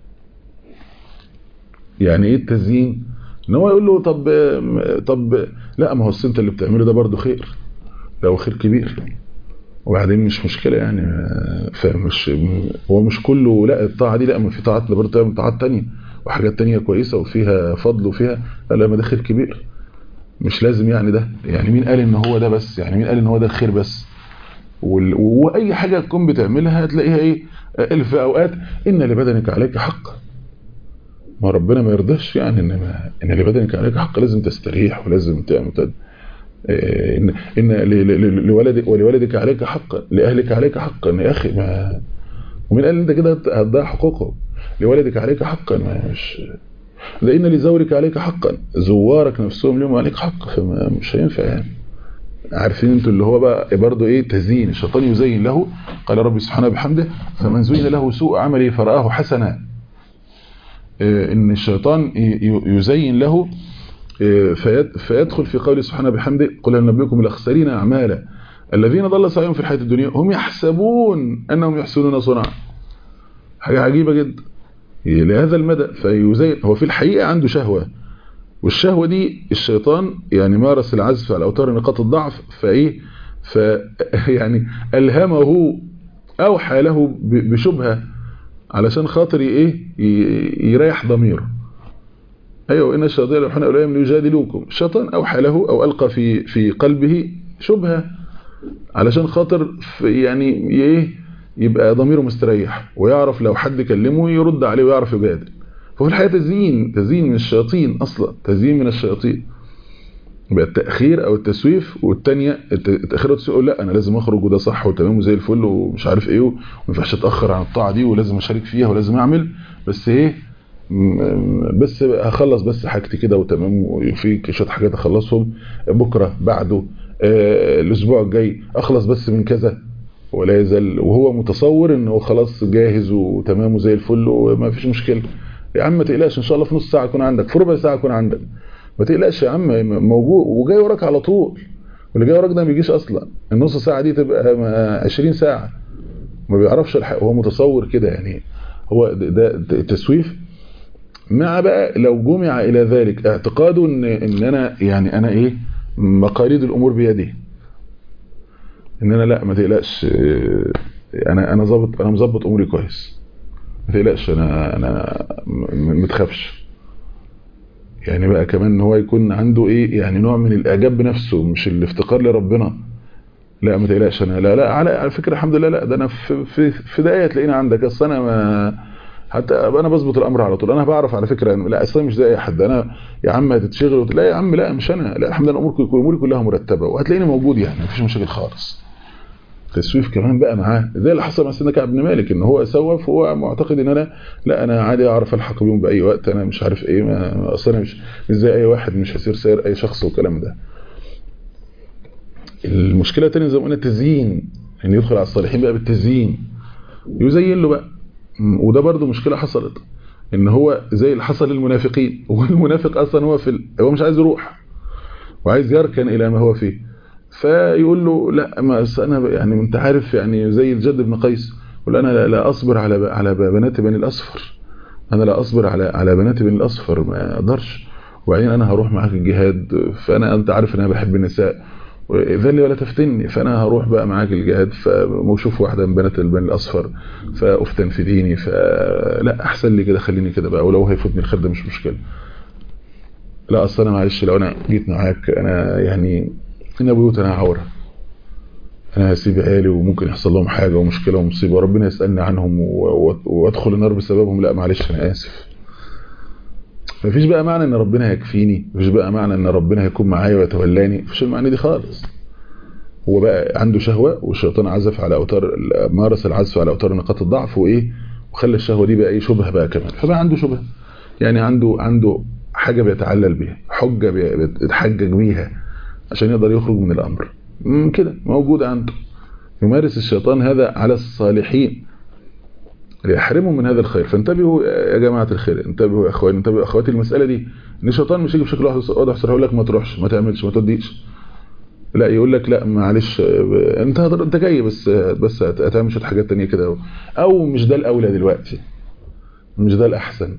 [SPEAKER 2] يعني ايه التزيين ان هو يقول له طب طب لا ما هو انت اللي بتعمله ده برضه خير لو خير كبير وبعدين مش مشكله يعني فمش هو مش كله لا الطاعه دي لا ما في طاعات برضه طاعات ثانيه وحاجات تانية كويسه وفيها فضل وفيها لا لا ما ده خير كبير مش لازم يعني ده يعني مين قال ان هو ده بس يعني مين قال ان هو ده خير بس واي حاجه تكون بتعملها هتلاقيها ايه الف اوقات ان لبدنك عليك حق ما ربنا ما يرضاش يعني ان ما ان لبدنك عليك حق لازم تستريح ولازم تعمل ان ان لولدك ولولدك عليك حقا لاهلك عليك حقا يا اخي ما ومين قال انت كده هتضيع حقوقهم لولدك عليك حقا ما مش لان لزورك عليك حقا زوارك نفسهم لهم عليك حق فمش هينفع يعني عارفين انتوا اللي هو بقى برضه ايه تزيين الشيطان يزين له قال ربي سبحانه بحمده فمن زين له سوء عمله فرآه حسنا ان الشيطان يزين له فيدخل في قوله سبحانه بحمده قل هل نبيكم الاخسرين اعمالا الذين ضل سعيهم في الحياه الدنيا هم يحسبون انهم يحسنون صنعا حاجه عجيبه جدا لهذا المدى فيزين هو في الحقيقه عنده شهوه والشهوة دي الشيطان يعني مارس العزف على أوتار نقاط الضعف فإيه ف يعني ألهمه أوحى له بشبهة علشان خاطر إيه يريح ضميره أيوة إن الشياطين يوحون إليهم ليجادلوكم الشيطان أوحى له أو ألقى في في قلبه شبهة علشان خاطر يعني إيه يبقى ضميره مستريح ويعرف لو حد كلمه يرد عليه ويعرف يجادل ففي الحقيقة تزيين تزيين من الشياطين أصلا تزيين من الشياطين يبقى التأخير أو التسويف والتانية التأخير والتسويف لا أنا لازم أخرج وده صح وتمام وزي الفل ومش عارف إيه وما ينفعش أتأخر عن الطاعة دي ولازم أشارك فيها ولازم أعمل بس إيه بس هخلص بس حاجتي كده وتمام وفي شويه حاجات اخلصهم بكره بعده آه الاسبوع الجاي اخلص بس من كذا ولا يزال وهو متصور انه خلاص جاهز وتمام وزي الفل وما فيش مشكله يا عم ما تقلقش ان شاء الله في نص ساعه اكون عندك في ربع ساعه اكون عندك ما تقلقش يا عم موجود وجاي وراك على طول واللي جاي وراك ده ما بيجيش اصلا النص ساعه دي تبقى 20 ساعه ما بيعرفش الحق هو متصور كده يعني هو ده, ده التسويف مع بقى لو جمع الى ذلك اعتقاده ان ان انا يعني انا ايه مقاليد الامور بيدي ان انا لا ما تقلقش انا انا ظابط انا مظبط اموري كويس ما تقلقش انا انا ما تخافش يعني بقى كمان ان هو يكون عنده ايه يعني نوع من الاعجاب بنفسه مش الافتقار لربنا لا ما تقلقش انا لا لا على على فكره الحمد لله لا ده انا في في في دقايق تلاقيني عندك اصل انا ما حتى انا بظبط الامر على طول انا بعرف على فكره لا اصل مش زي اي حد انا يا عم هتتشغل لا يا عم لا مش انا لا الحمد لله اموري اموري كلها مرتبه وهتلاقيني موجود يعني مفيش مشاكل خالص تسويف كمان بقى معاه زي اللي حصل مع سيدنا كعب بن مالك ان هو سوف وهو معتقد ان انا لا انا عادي اعرف الحق بيهم باي وقت انا مش عارف ايه ما اصل انا مش مش زي اي واحد مش هسير سير اي شخص والكلام ده المشكله الثانيه زي ما قلنا التزيين ان يدخل على الصالحين بقى بالتزيين يزين له بقى وده برضو مشكله حصلت ان هو زي اللي حصل للمنافقين والمنافق اصلا هو في ال... هو مش عايز يروح وعايز يركن الى ما هو فيه فيقول له لا ما انا يعني انت عارف يعني زي الجد بن قيس يقول انا لا, لا اصبر على على بنات بني الاصفر انا لا اصبر على على بنات بني الاصفر ما اقدرش وبعدين انا هروح معاك الجهاد فانا انت عارف ان انا بحب النساء ذلي ولا تفتني فانا هروح بقى معاك الجهاد فاشوف واحده من بنات البني الاصفر فافتن في ديني فلا احسن لي كده خليني كده بقى ولو هيفوتني الخير ده مش مشكله لا اصل انا معلش لو انا جيت معاك انا يعني ان بيوتنا عوره انا هسيب عيالي وممكن يحصل لهم حاجه ومشكله ومصيبه وربنا يسالني عنهم وادخل النار بسببهم لا معلش انا اسف مفيش بقى معنى ان ربنا هيكفيني مفيش بقى معنى ان ربنا هيكون معايا ويتولاني مفيش المعنى دي خالص هو بقى عنده شهوة والشيطان عزف على اوتار مارس العزف على اوتار نقاط الضعف وايه وخلى الشهوة دي بقى ايه شبهه بقى كمان فبقى عنده شبهه يعني عنده عنده حاجة بيتعلل بيها حجة بيتحجج بيها عشان يقدر يخرج من الامر كده موجود عنده يمارس الشيطان هذا على الصالحين ليحرمهم من هذا الخير فانتبهوا يا جماعة الخير انتبهوا يا اخواني انتبهوا يا اخواتي المسألة دي ان الشيطان مش يجي بشكل واضح صراحة يقول لك ما تروحش ما تعملش ما توديش لا يقول لك لا معلش انت انت جاي بس بس هتعمل شويه حاجات تانية كده او مش ده الاولى دلوقتي مش ده الاحسن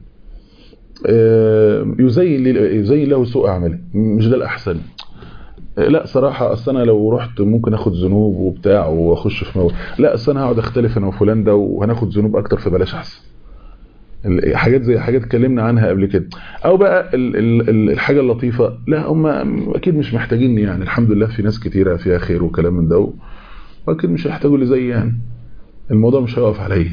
[SPEAKER 2] يزين يزين له سوء عمله مش ده الاحسن لا صراحة اصل انا لو رحت ممكن اخد ذنوب وبتاع واخش في موت لا اصل انا هقعد اختلف انا وفلان ده وهناخد ذنوب اكتر فبلاش احسن حاجات زي حاجات اتكلمنا عنها قبل كده او بقى ال ال الحاجة اللطيفة لا هم اكيد مش محتاجيني يعني الحمد لله في ناس كتيرة فيها خير وكلام من ده واكيد مش هيحتاجوا لي زي يعني الموضوع مش هيقف عليا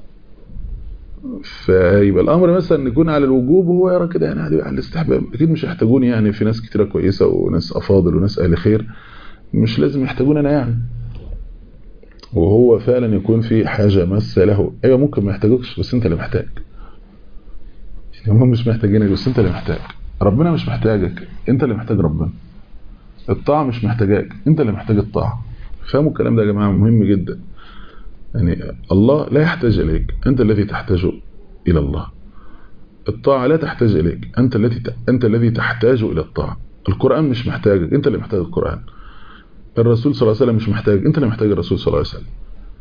[SPEAKER 2] فيبقى الامر مثلا يكون على الوجوب وهو يرى كده يعني على الاستحباب اكيد مش هيحتاجوني يعني في ناس كتيره كويسه وناس افاضل وناس اهل خير مش لازم يحتاجوني انا يعني وهو فعلا يكون في حاجه ماسه له ايوه ممكن ما يحتاجوكش بس انت اللي محتاج يعني هم مش محتاجينك بس انت اللي محتاج ربنا مش محتاجك انت اللي محتاج ربنا الطاعه مش محتاجاك انت اللي محتاج الطاعه فهموا الكلام ده يا جماعه مهم جدا يعني الله لا يحتاج إليك أنت الذي تحتاج إلى الله الطاعة لا تحتاج إليك أنت الذي أنت الذي تحتاج إلى الطاعة القرآن مش محتاجك أنت اللي محتاج القرآن الرسول صلى الله عليه وسلم مش محتاج أنت اللي محتاج الرسول صلى الله عليه وسلم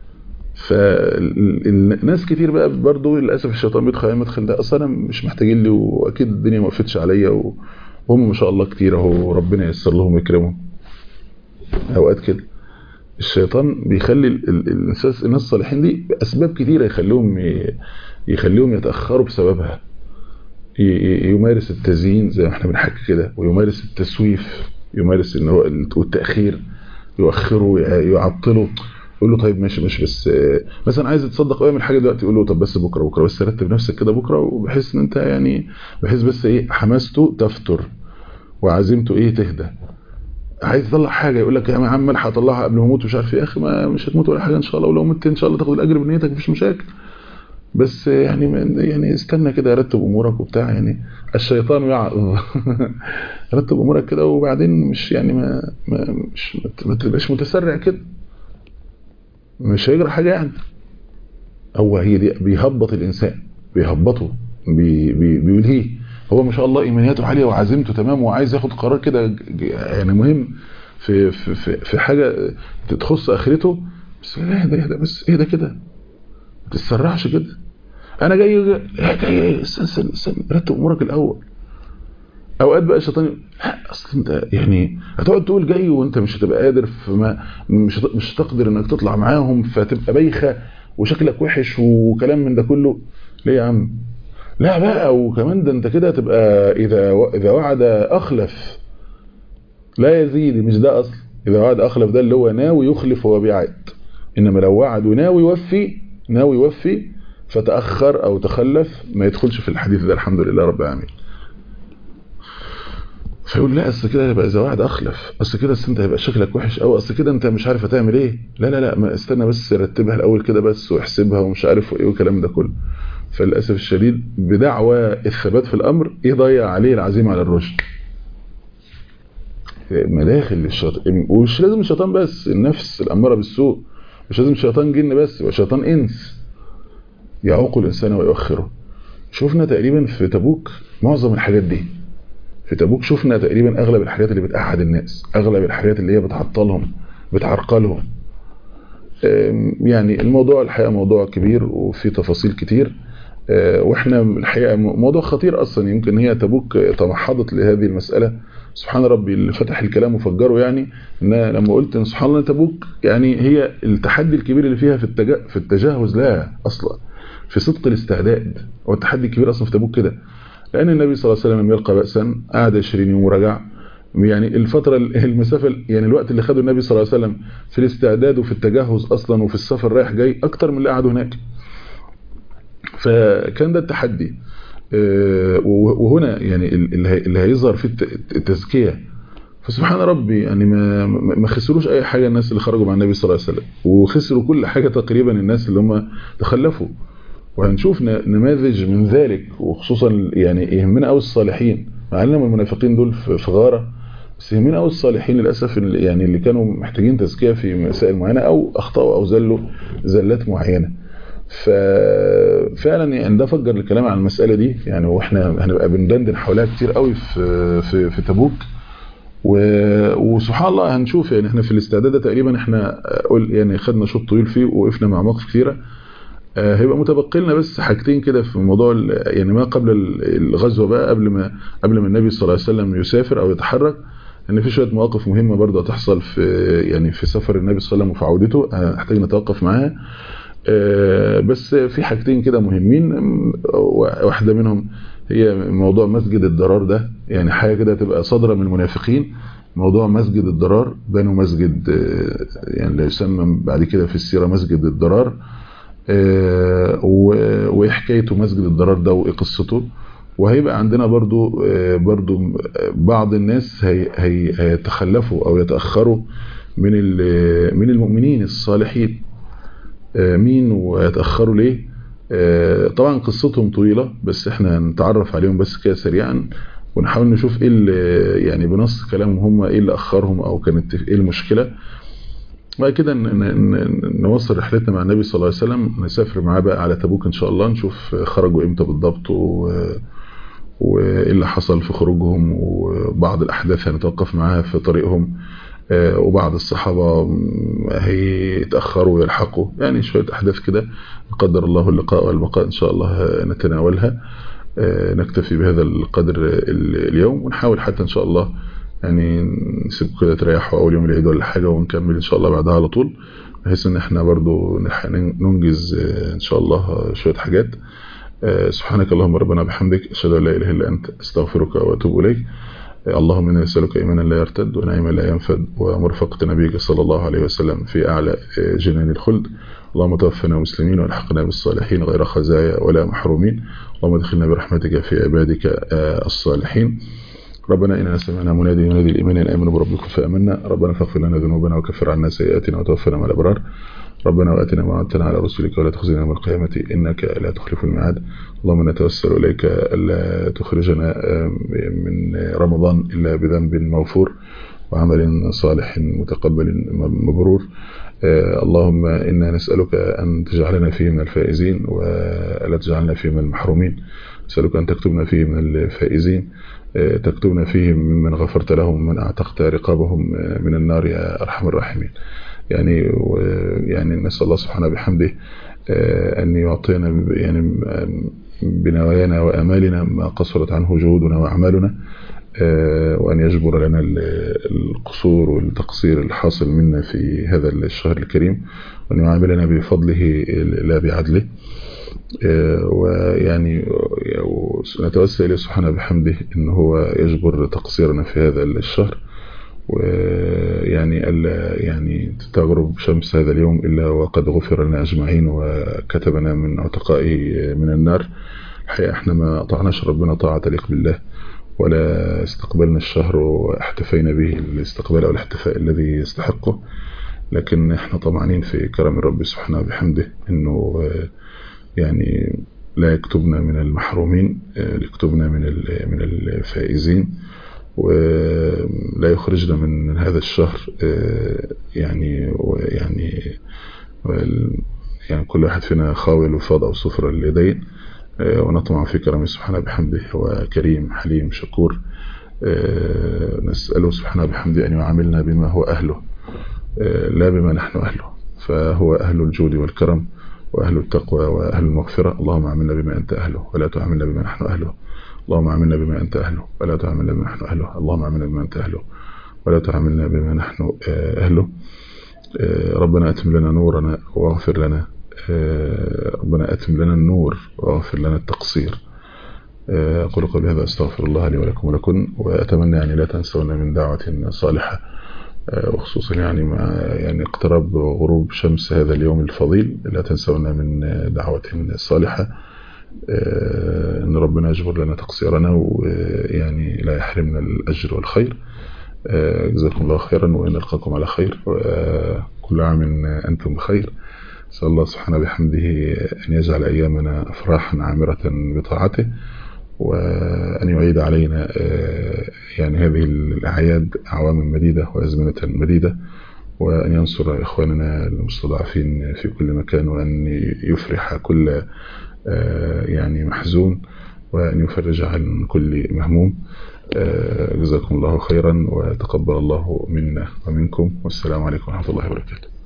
[SPEAKER 2] فالناس كتير بقى برضو للأسف الشيطان بيدخل المدخل ده أصلا مش محتاجين لي وأكيد الدنيا ما وقفتش عليا وهم ما شاء الله كتير اهو ربنا ييسر لهم ويكرمهم أوقات كده الشيطان بيخلي الناس الناس الصالحين دي اسباب كتيره يخليهم يخليهم يتاخروا بسببها يمارس التزيين زي ما احنا بنحكي كده ويمارس التسويف يمارس ان هو والتاخير يؤخره يعطله يقول له طيب ماشي ماشي بس مثلا عايز تصدق اعمل حاجه دلوقتي يقول له طب بس بكره بكره بس رتب نفسك كده بكره وبحيث ان انت يعني بحيث بس ايه حماسته تفتر وعزيمته ايه تهدى عايز تطلع حاجه يقول لك يا عم الحق اطلعها قبل ما اموت مش عارف ايه يا اخي ما مش هتموت ولا حاجه ان شاء الله ولو مت ان شاء الله تاخد الاجر بنيتك مفيش مشاكل بس يعني يعني استنى كده رتب امورك وبتاع يعني الشيطان يعظ رتب امورك كده وبعدين مش يعني ما, ما مش ما تبقاش متسرع كده مش هيجرى حاجه يعني هو هي دي بيهبط الانسان بيهبطه بي بي بيلهيه هو ما شاء الله ايمانياته عاليه وعزيمته تمام وعايز ياخد قرار كده يعني مهم في في في, في حاجه تخص اخرته بس لا ده ده بس ايه ده كده ما تتسرعش كده انا جاي جاي, جاي استنى استنى استنى رتب امورك الاول اوقات بقى الشيطان لا اصل انت يعني هتقعد تقول جاي وانت مش هتبقى قادر فما مش مش هتقدر انك تطلع معاهم فتبقى بايخه وشكلك وحش وكلام من ده كله ليه يا عم لا بقى وكمان ده انت كده تبقى اذا اذا وعد اخلف لا يزيد مش ده اصل اذا وعد اخلف ده اللي هو ناوي يخلف وهو بيعد انما لو وعد وناوي يوفي ناوي يوفي فتاخر او تخلف ما يدخلش في الحديث ده الحمد لله رب العالمين فيقول لا اصل كده هيبقى اذا وعد اخلف اصل كده اصل انت هيبقى شكلك وحش قوي اصل كده انت مش عارف هتعمل ايه لا لا لا ما استنى بس رتبها الاول كده بس واحسبها ومش عارف ايه والكلام ده كله فللاسف الشديد بدعوى الثبات في الامر يضيع عليه العزيمه على الرشد مداخل للشيطان ومش لازم الشيطان بس النفس الاماره بالسوء مش لازم شيطان جن بس يبقى شيطان انس يعوق الانسان ويؤخره شفنا تقريبا في تبوك معظم الحاجات دي في تبوك شفنا تقريبا اغلب الحاجات اللي بتقعد الناس اغلب الحاجات اللي هي بتعطلهم بتعرقلهم يعني الموضوع الحقيقه موضوع كبير وفي تفاصيل كتير واحنا الحقيقه موضوع خطير اصلا يمكن هي تبوك تمحضت لهذه المساله سبحان ربي اللي فتح الكلام وفجره يعني ان لما قلت ان سبحان الله تبوك يعني هي التحدي الكبير اللي فيها في في التجهز لها اصلا في صدق الاستعداد هو التحدي الكبير اصلا في تبوك كده لأن النبي صلى الله عليه وسلم يلقى بأسا قعد 20 يوم ورجع يعني الفترة المسافة يعني الوقت اللي خده النبي صلى الله عليه وسلم في الاستعداد وفي التجهز أصلا وفي السفر رايح جاي أكتر من اللي قعدوا هناك فكان ده التحدي وهنا يعني اللي هيظهر في التزكية فسبحان ربي يعني ما ما خسروش اي حاجه الناس اللي خرجوا مع النبي صلى الله عليه وسلم وخسروا كل حاجه تقريبا الناس اللي هم تخلفوا وهنشوف نماذج من ذلك وخصوصا يعني يهمنا قوي الصالحين مع ان المنافقين دول في غاره بس يهمنا قوي الصالحين للاسف يعني اللي كانوا محتاجين تزكيه في مسائل معينه او اخطاوا او زلوا زلات معينه ففعلا يعني ده فجر الكلام عن المساله دي يعني واحنا هنبقى بندندن حواليها كتير قوي في في في تبوك وسبحان الله هنشوف يعني احنا في الاستعداد ده تقريبا احنا قول يعني خدنا شوط طويل فيه ووقفنا مع مواقف كثيره هيبقى متبقي لنا بس حاجتين كده في موضوع يعني ما قبل الغزوه بقى قبل ما قبل ما النبي صلى الله عليه وسلم يسافر او يتحرك ان في شويه مواقف مهمه برضه هتحصل في يعني في سفر النبي صلى الله عليه وسلم وفي عودته هنحتاج نتوقف معاها بس في حاجتين كده مهمين واحده منهم هي موضوع مسجد الضرار ده يعني حاجه كده تبقى صادره من المنافقين موضوع مسجد الضرار بنوا مسجد يعني لا يسمى بعد كده في السيره مسجد الضرار وايه حكايته مسجد الضرار ده وايه قصته وهيبقى عندنا برضو برضو بعض الناس هي هي هيتخلفوا او يتاخروا من من المؤمنين الصالحين مين ويتاخروا ليه طبعا قصتهم طويله بس احنا نتعرف عليهم بس كده سريعا ونحاول نشوف ايه اللي يعني بنص كلامهم هم ايه اللي اخرهم او كانت ايه المشكله بعد كده نوصل رحلتنا مع النبي صلى الله عليه وسلم نسافر معاه بقى على تبوك ان شاء الله نشوف خرجوا امتى بالضبط و... وايه اللي حصل في خروجهم وبعض الاحداث هنتوقف معاها في طريقهم وبعض الصحابة هيتأخروا ويلحقوا يعني شوية أحداث كده قدر الله اللقاء والبقاء إن شاء الله نتناولها نكتفي بهذا القدر اليوم ونحاول حتى إن شاء الله يعني نسيبكم كده تريحوا أول يوم العيد ولا حاجة ونكمل إن شاء الله بعدها على طول بحيث إن إحنا برضو ننجز إن شاء الله شوية حاجات سبحانك اللهم ربنا بحمدك أشهد أن لا إله إلا أنت أستغفرك وأتوب إليك اللهم إنا نسألك إيمانا لا يرتد ونعيما لا ينفد ومرفقة نبيك صلى الله عليه وسلم في أعلى جنان الخلد اللهم توفنا مسلمين والحقنا بالصالحين غير خزايا ولا محرومين اللهم ادخلنا برحمتك في عبادك الصالحين ربنا إننا سمعنا منادي ينادي الإيمان أن آمنوا بربكم فآمنا ربنا فاغفر لنا ذنوبنا وكفر عنا سيئاتنا وتوفنا مع الأبرار ربنا وآتنا ما وعدتنا على رسلك ولا تخزنا يوم القيامة إنك لا تخلف الميعاد اللهم نتوسل إليك ألا تخرجنا من رمضان إلا بذنب مغفور وعمل صالح متقبل مبرور اللهم إنا نسألك أن تجعلنا فيه من الفائزين ولا تجعلنا فيه من المحرومين نسألك أن تكتبنا فيه من الفائزين تكتبنا فيه ممن غفرت لهم ومن أعتقت رقابهم من النار يا أرحم الراحمين يعني يعني نسأل الله سبحانه بحمده أن يعطينا يعني بنوايانا وأمالنا ما قصرت عنه جهودنا وأعمالنا وأن يجبر لنا القصور والتقصير الحاصل منا في هذا الشهر الكريم وأن يعاملنا بفضله لا بعدله ويعني نتوسل إليه سبحانه بحمده إن هو يجبر تقصيرنا في هذا الشهر ويعني ألا يعني تغرب شمس هذا اليوم إلا وقد غفر لنا أجمعين وكتبنا من عتقائه من النار الحقيقة احنا ما طعناش ربنا طاعة تليق بالله ولا استقبلنا الشهر واحتفينا به الاستقبال أو الاحتفاء الذي يستحقه لكن احنا طمعانين في كرم الرب سبحانه بحمده انه يعني لا يكتبنا من المحرومين يكتبنا من من الفائزين ولا يخرجنا من هذا الشهر يعني ويعني يعني كل واحد فينا خاوي الوفاض أو صفر اليدين ونطمع في كرمه سبحانه بحمده هو كريم حليم شكور نسأله سبحانه بحمده أن يعاملنا بما هو أهله لا بما نحن أهله فهو أهل الجود والكرم وأهل التقوى وأهل المغفرة اللهم عاملنا بما أنت أهله ولا تعاملنا بما نحن أهله اللهم عاملنا بما أنت أهله ولا تعاملنا بما نحن أهله اللهم عاملنا بما أنت أهله ولا تعاملنا بما نحن أهله ربنا أتم لنا نورنا واغفر لنا ربنا أتم لنا النور واغفر لنا التقصير أقول قولي هذا أستغفر الله لي ولكم ولكم وأتمنى يعني لا تنسونا من دعوة صالحة وخصوصا يعني مع يعني اقتراب غروب شمس هذا اليوم الفضيل لا تنسونا من دعوة صالحة ان ربنا يجبر لنا تقصيرنا ويعني لا يحرمنا الأجر والخير جزاكم الله خيرا ونلقاكم على خير وكل عام أنتم بخير نسأل الله سبحانه بحمده أن يجعل أيامنا أفراحا عامرة بطاعته وأن يعيد علينا يعني هذه الأعياد أعواما مديدة وأزمنة مديدة وأن ينصر إخواننا المستضعفين في كل مكان وأن يفرح كل يعني محزون وأن يفرج عن كل مهموم جزاكم الله خيرا وتقبل الله منا ومنكم والسلام عليكم ورحمة الله وبركاته